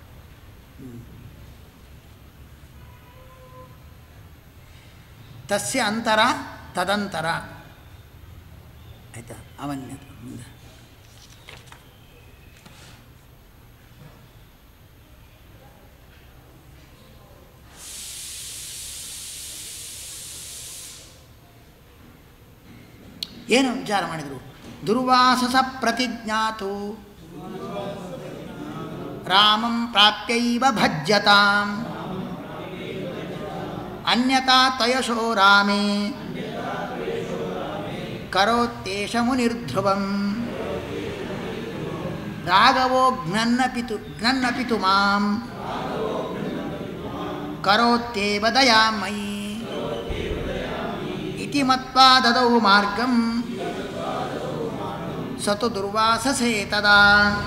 ತಸ್ಯ ಅಂತರ ತದಂತರ ಆಯಿತಾ ಅವನ್ಯತ ಮುಂದೆ ಏನು ವಿಚಾರ ಮಾಡಿದರು ದುರ್ವಾಸಸ ಪ್ರತಿಜ್ಞಾತು ರಾಮಂ ಪ್ರಾಪ್ಯೈವ ಭಜ್ಯತಾಂ ಅನ್ಯತಾ ತಯಶೋ ರಾಮೇ ಕರೋತ್ತೇಷ ಮುನಿರ್ಧ್ರುವಂ ರಾಘವೋ ಜ್ಞನ್ನಪಿತು ಜ್ಞನ್ನಪಿತು ಮಾಂ ಕರೋತ್ಯೇವ ದಯಾಮಯಿ ಇತಿ ಮತ್ವಾ ದದೌ ಮಾರ್ಗಂ ಸತು ದುರ್ವಾಸಸೇ ತದಾ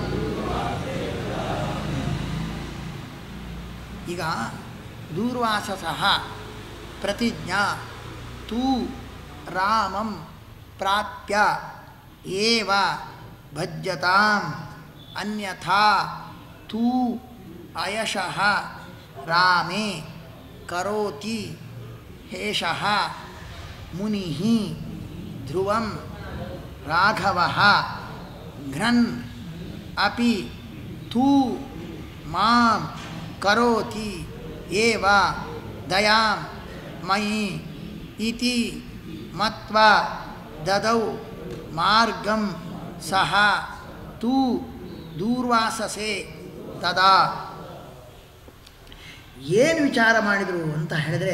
ಈಗ ದೂರ್ವಾಸಸಃ ಪ್ರತಿಜ್ಞಾ ತೂ ರಾಮಂ ಪ್ರಾಪ್ಯ ಏವ ಭಜ್ಯತಾಂ ಅನ್ಯಥಾ ತೂ ಅಯಶಃ ರಾಮೇ ಕರೋತಿ ಹೇಷಃ ಮುನಿ ಧ್ರುವಂ ರಾಘವ ಘ್ರನ್ ಅಪಿ ತೂ ಮಾಂ ಕರೋತಿ ಏವ ದಯಾಂ ಮಯಿ ಇತಿ ಮತ್ವಾ ದದೌ ಮಾರ್ಗಂ ಸಹ ತೂ ದೂರ್ವಾಸಸೆ ತದಾ ಏನು ವಿಚಾರ ಮಾಡಿದರು ಅಂತ ಹೇಳಿದ್ರೆ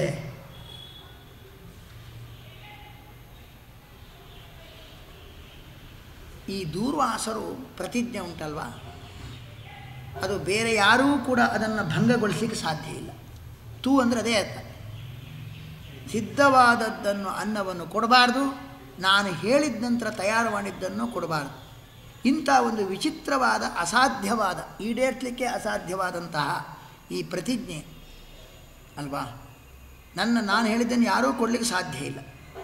ಈ ದೂರ್ವಾಸರು ಪ್ರತಿಜ್ಞೆ ಉಂಟಲ್ವ ಅದು ಬೇರೆ ಯಾರೂ ಕೂಡ ಅದನ್ನು ಭಂಗಗೊಳಿಸಲಿಕ್ಕೆ ಸಾಧ್ಯ ಇಲ್ಲ ತೂ ಅಂದರೆ ಅದೇ ಅರ್ಥ ಸಿದ್ಧವಾದದ್ದನ್ನು ಅನ್ನವನ್ನು ಕೊಡಬಾರ್ದು ನಾನು ಹೇಳಿದ ನಂತರ ತಯಾರು ಮಾಡಿದ್ದನ್ನು ಕೊಡಬಾರ್ದು ಇಂಥ ಒಂದು ವಿಚಿತ್ರವಾದ ಅಸಾಧ್ಯವಾದ ಈಡೇರಿಸಲಿಕ್ಕೆ ಅಸಾಧ್ಯವಾದಂತಹ ಈ ಪ್ರತಿಜ್ಞೆ ಅಲ್ವಾ ನನ್ನ ನಾನು ಹೇಳಿದ್ದನ್ನು ಯಾರೂ ಕೊಡಲಿಕ್ಕೆ ಸಾಧ್ಯ ಇಲ್ಲ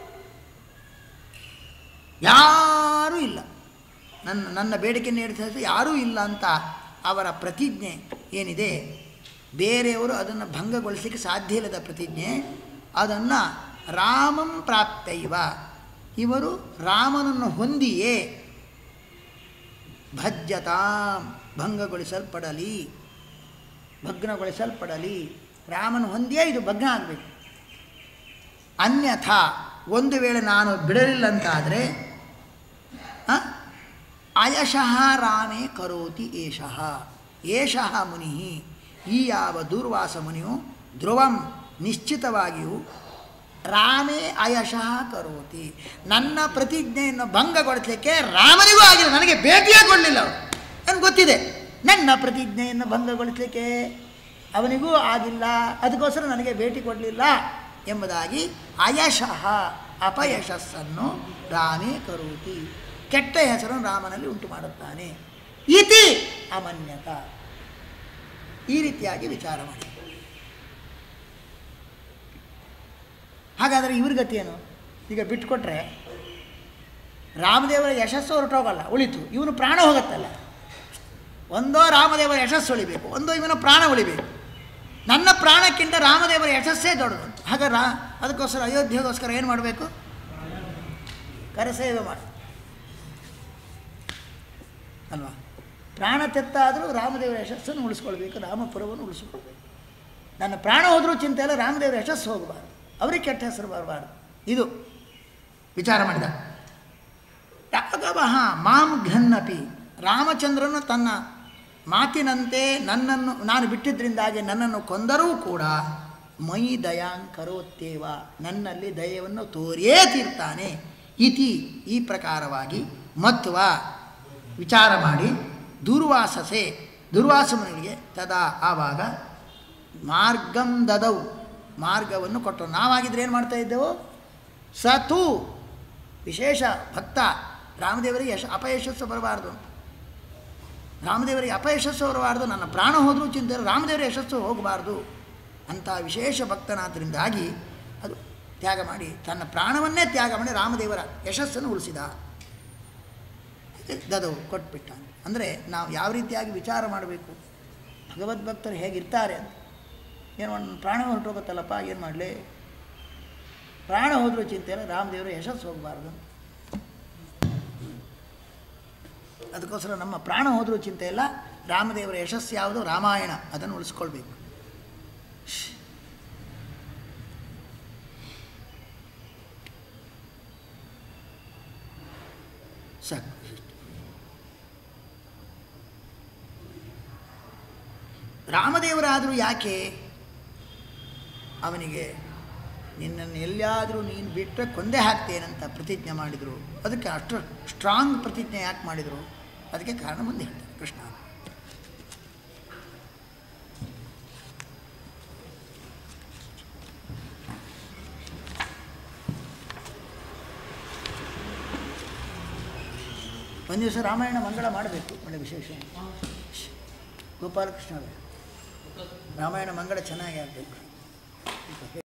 ಯಾರೂ ಇಲ್ಲ ನನ್ನ ನನ್ನ ಬೇಡಿಕೆ ನೀಡಿದ ಯಾರೂ ಇಲ್ಲ ಅಂತ ಅವರ ಪ್ರತಿಜ್ಞೆ ಏನಿದೆ ಬೇರೆಯವರು ಅದನ್ನು ಭಂಗಗೊಳಿಸಲಿಕ್ಕೆ ಸಾಧ್ಯ ಇಲ್ಲದ ಪ್ರತಿಜ್ಞೆ ಅದನ್ನು ರಾಮಂ ಪ್ರಾಪ್ತೈವ ಇವರು ರಾಮನನ್ನು ಹೊಂದಿಯೇ ಭಜ್ಯತಾಂ ಭಂಗಗೊಳಿಸಲ್ಪಡಲಿ ಭಗ್ನಗೊಳಿಸಲ್ಪಡಲಿ ರಾಮನ ಹೊಂದಿಯೇ ಇದು ಭಗ್ನ ಆಗಬೇಕು ಅನ್ಯಥಾ ಒಂದು ವೇಳೆ ನಾನು ಬಿಡಲಿಲ್ಲ ಅಂತಾದರೆ ಅಯಶಃ ರಾಮೇ ಕರೋತಿ ಏಷಃ ಏಷಃ ಮುನಿ ಈ ಯಾವ ದೂರ್ವಾಸ ಮುನಿಯು ಧ್ರುವಂ ನಿಶ್ಚಿತವಾಗಿಯೂ ರಾಮೇ ಅಯಶಃ ಕರೋತಿ ನನ್ನ ಪ್ರತಿಜ್ಞೆಯನ್ನು ಭಂಗಗೊಳಿಸಲಿಕ್ಕೆ ರಾಮನಿಗೂ ಆಗಿಲ್ಲ ನನಗೆ ಭೇಟಿಯೇ ಕೊಡಲಿಲ್ಲ ಅವರು ನನಗೆ ಗೊತ್ತಿದೆ ನನ್ನ ಪ್ರತಿಜ್ಞೆಯನ್ನು ಭಂಗಗೊಳಿಸಲಿಕ್ಕೆ ಅವನಿಗೂ ಆಗಿಲ್ಲ ಅದಕ್ಕೋಸ್ಕರ ನನಗೆ ಭೇಟಿ ಕೊಡಲಿಲ್ಲ ಎಂಬುದಾಗಿ ಅಯಶಃ ಅಪಯಶಸ್ಸನ್ನು ರಾಮೇ ಕರೋತಿ ಕೆಟ್ಟ ಹೆಸರನ್ನು ರಾಮನಲ್ಲಿ ಉಂಟು ಮಾಡುತ್ತಾನೆ ಇತಿ ಅಮನ್ಯತ ಈ ರೀತಿಯಾಗಿ ವಿಚಾರ ಮಾಡಿ ಹಾಗಾದರೆ ಇವ್ರ ಗತಿ ಏನು ಈಗ ಬಿಟ್ಕೊಟ್ರೆ ರಾಮದೇವರ ಯಶಸ್ಸು ಹೊರಟೋಗಲ್ಲ ಉಳಿತು ಇವನು ಪ್ರಾಣ ಹೋಗುತ್ತಲ್ಲ ಒಂದೋ ರಾಮದೇವರ ಯಶಸ್ಸು ಉಳಿಬೇಕು ಒಂದೋ ಇವನ ಪ್ರಾಣ ಉಳಿಬೇಕು ನನ್ನ ಪ್ರಾಣಕ್ಕಿಂತ ರಾಮದೇವರ ಯಶಸ್ಸೇ ದೊಡ್ಡದು ಹಾಗ ರಾ ಅದಕ್ಕೋಸ್ಕರ ಅಯೋಧ್ಯೆಗೋಸ್ಕರ ಏನು ಮಾಡಬೇಕು ಕರಸೇವೆ ಮಾಡಿ ಅಲ್ವಾ ಪ್ರಾಣ ತೆತ್ತಾದರೂ ರಾಮದೇವರ ಯಶಸ್ಸನ್ನು ಉಳಿಸ್ಕೊಳ್ಬೇಕು ರಾಮಪುರವನ್ನು ಉಳಿಸ್ಕೊಳ್ಬೇಕು ನನ್ನ ಪ್ರಾಣ ಹೋದರೂ ಚಿಂತೆ ಇಲ್ಲ ರಾಮದೇವರ ಯಶಸ್ಸು ಹೋಗಬಾರ್ದು ಅವ್ರಿಗೆ ಕೆಟ್ಟ ಹೆಸರು ಬರಬಾರ್ದು ಇದು ವಿಚಾರ ಮಾಡಿದ ರಾಘವಃ ಮಾಂ ಘನ್ನಪಿ ರಾಮಚಂದ್ರನು ತನ್ನ ಮಾತಿನಂತೆ ನನ್ನನ್ನು ನಾನು ಬಿಟ್ಟಿದ್ದರಿಂದಾಗಿ ನನ್ನನ್ನು ಕೊಂದರೂ ಕೂಡ ಮೈ ದಯಾಂ ಕರೋತ್ತೇವ ನನ್ನಲ್ಲಿ ದಯವನ್ನು ತೋರಿಯೇ ತೀರ್ತಾನೆ ಇತಿ ಈ ಪ್ರಕಾರವಾಗಿ ಮತ್ವ ವಿಚಾರ ಮಾಡಿ ದುರ್ವಾಸಸೆ ದುರ್ವಾಸಮನಿಗೆ ತದಾ ಆವಾಗ ಮಾರ್ಗಂ ದದವು ಮಾರ್ಗವನ್ನು ಕೊಟ್ಟರು ನಾವಾಗಿದ್ರೆ ಏನು ಮಾಡ್ತಾ ಇದ್ದೆವು ಸತು ವಿಶೇಷ ಭಕ್ತ ರಾಮದೇವರಿಗೆ ಯಶ ಅಪಯಶಸ್ಸು ಬರಬಾರ್ದು ರಾಮದೇವರಿಗೆ ಅಪಯಶಸ್ಸು ಬರಬಾರ್ದು ನನ್ನ ಪ್ರಾಣ ಹೋದರೂ ಚಿಂತೆ ಇಲ್ಲ, ರಾಮದೇವರ ಯಶಸ್ಸು ಹೋಗಬಾರ್ದು ಅಂಥ ವಿಶೇಷ ಭಕ್ತನಾದ್ರಿಂದಾಗಿ ಅದು ತ್ಯಾಗ ಮಾಡಿ ತನ್ನ ಪ್ರಾಣವನ್ನೇ ತ್ಯಾಗ ಮಾಡಿ ರಾಮದೇವರ ಯಶಸ್ಸನ್ನು ಉಳಿಸಿದ ದದವು ಕೊಟ್ಬಿಟ್ಟ ಅಂದರೆ ನಾವು ಯಾವ ರೀತಿಯಾಗಿ ವಿಚಾರ ಮಾಡಬೇಕು ಭಗವದ್ಭಕ್ತರು ಹೇಗಿರ್ತಾರೆ ಅಂತ ಏನು ಒಂದು ಪ್ರಾಣ ಹೊರಟೋಗುತ್ತಲ್ಲಪ್ಪ ಏನು ಮಾಡಲಿ ಪ್ರಾಣ ಹೋದರೂ ಚಿಂತೆ ಇಲ್ಲ ರಾಮದೇವರ ಯಶಸ್ಸು ಹೋಗಬಾರ್ದು ಅದಕ್ಕೋಸ್ಕರ ನಮ್ಮ ಪ್ರಾಣ ಹೋದರೂ ಚಿಂತೆ ಇಲ್ಲ ರಾಮದೇವರ ಯಶಸ್ಸು ಯಾವುದು ರಾಮಾಯಣ ಅದನ್ನು ಉಳಿಸ್ಕೊಳ್ಬೇಕು ಸಾಕು ರಾಮದೇವರಾದರೂ ಯಾಕೆ ಅವನಿಗೆ ನಿನ್ನನ್ನು ಎಲ್ಲಿಯಾದರೂ ನೀನು ಬಿಟ್ಟರೆ ಕೊಂದೇ ಹಾಕ್ತೇನಂತ ಪ್ರತಿಜ್ಞೆ ಮಾಡಿದರು ಅದಕ್ಕೆ ಅಷ್ಟು ಸ್ಟ್ರಾಂಗ್ ಪ್ರತಿಜ್ಞೆ ಯಾಕೆ ಮಾಡಿದರು ಅದಕ್ಕೆ ಕಾರಣ ಮುಂದೆ ಹೇಳ್ತಾರೆ ಕೃಷ್ಣ ಒಂದು ದಿವಸ ರಾಮಾಯಣ ಮಂಗಳ ಮಾಡಬೇಕು ಒಳ್ಳೆ ವಿಶೇಷ ಗೋಪಾಲಕೃಷ್ಣ ಅವರೇ ರಾಮಾಯಣ ಮಂಗಳ ಚೆನ್ನಾಗಿ ಆಗಬೇಕು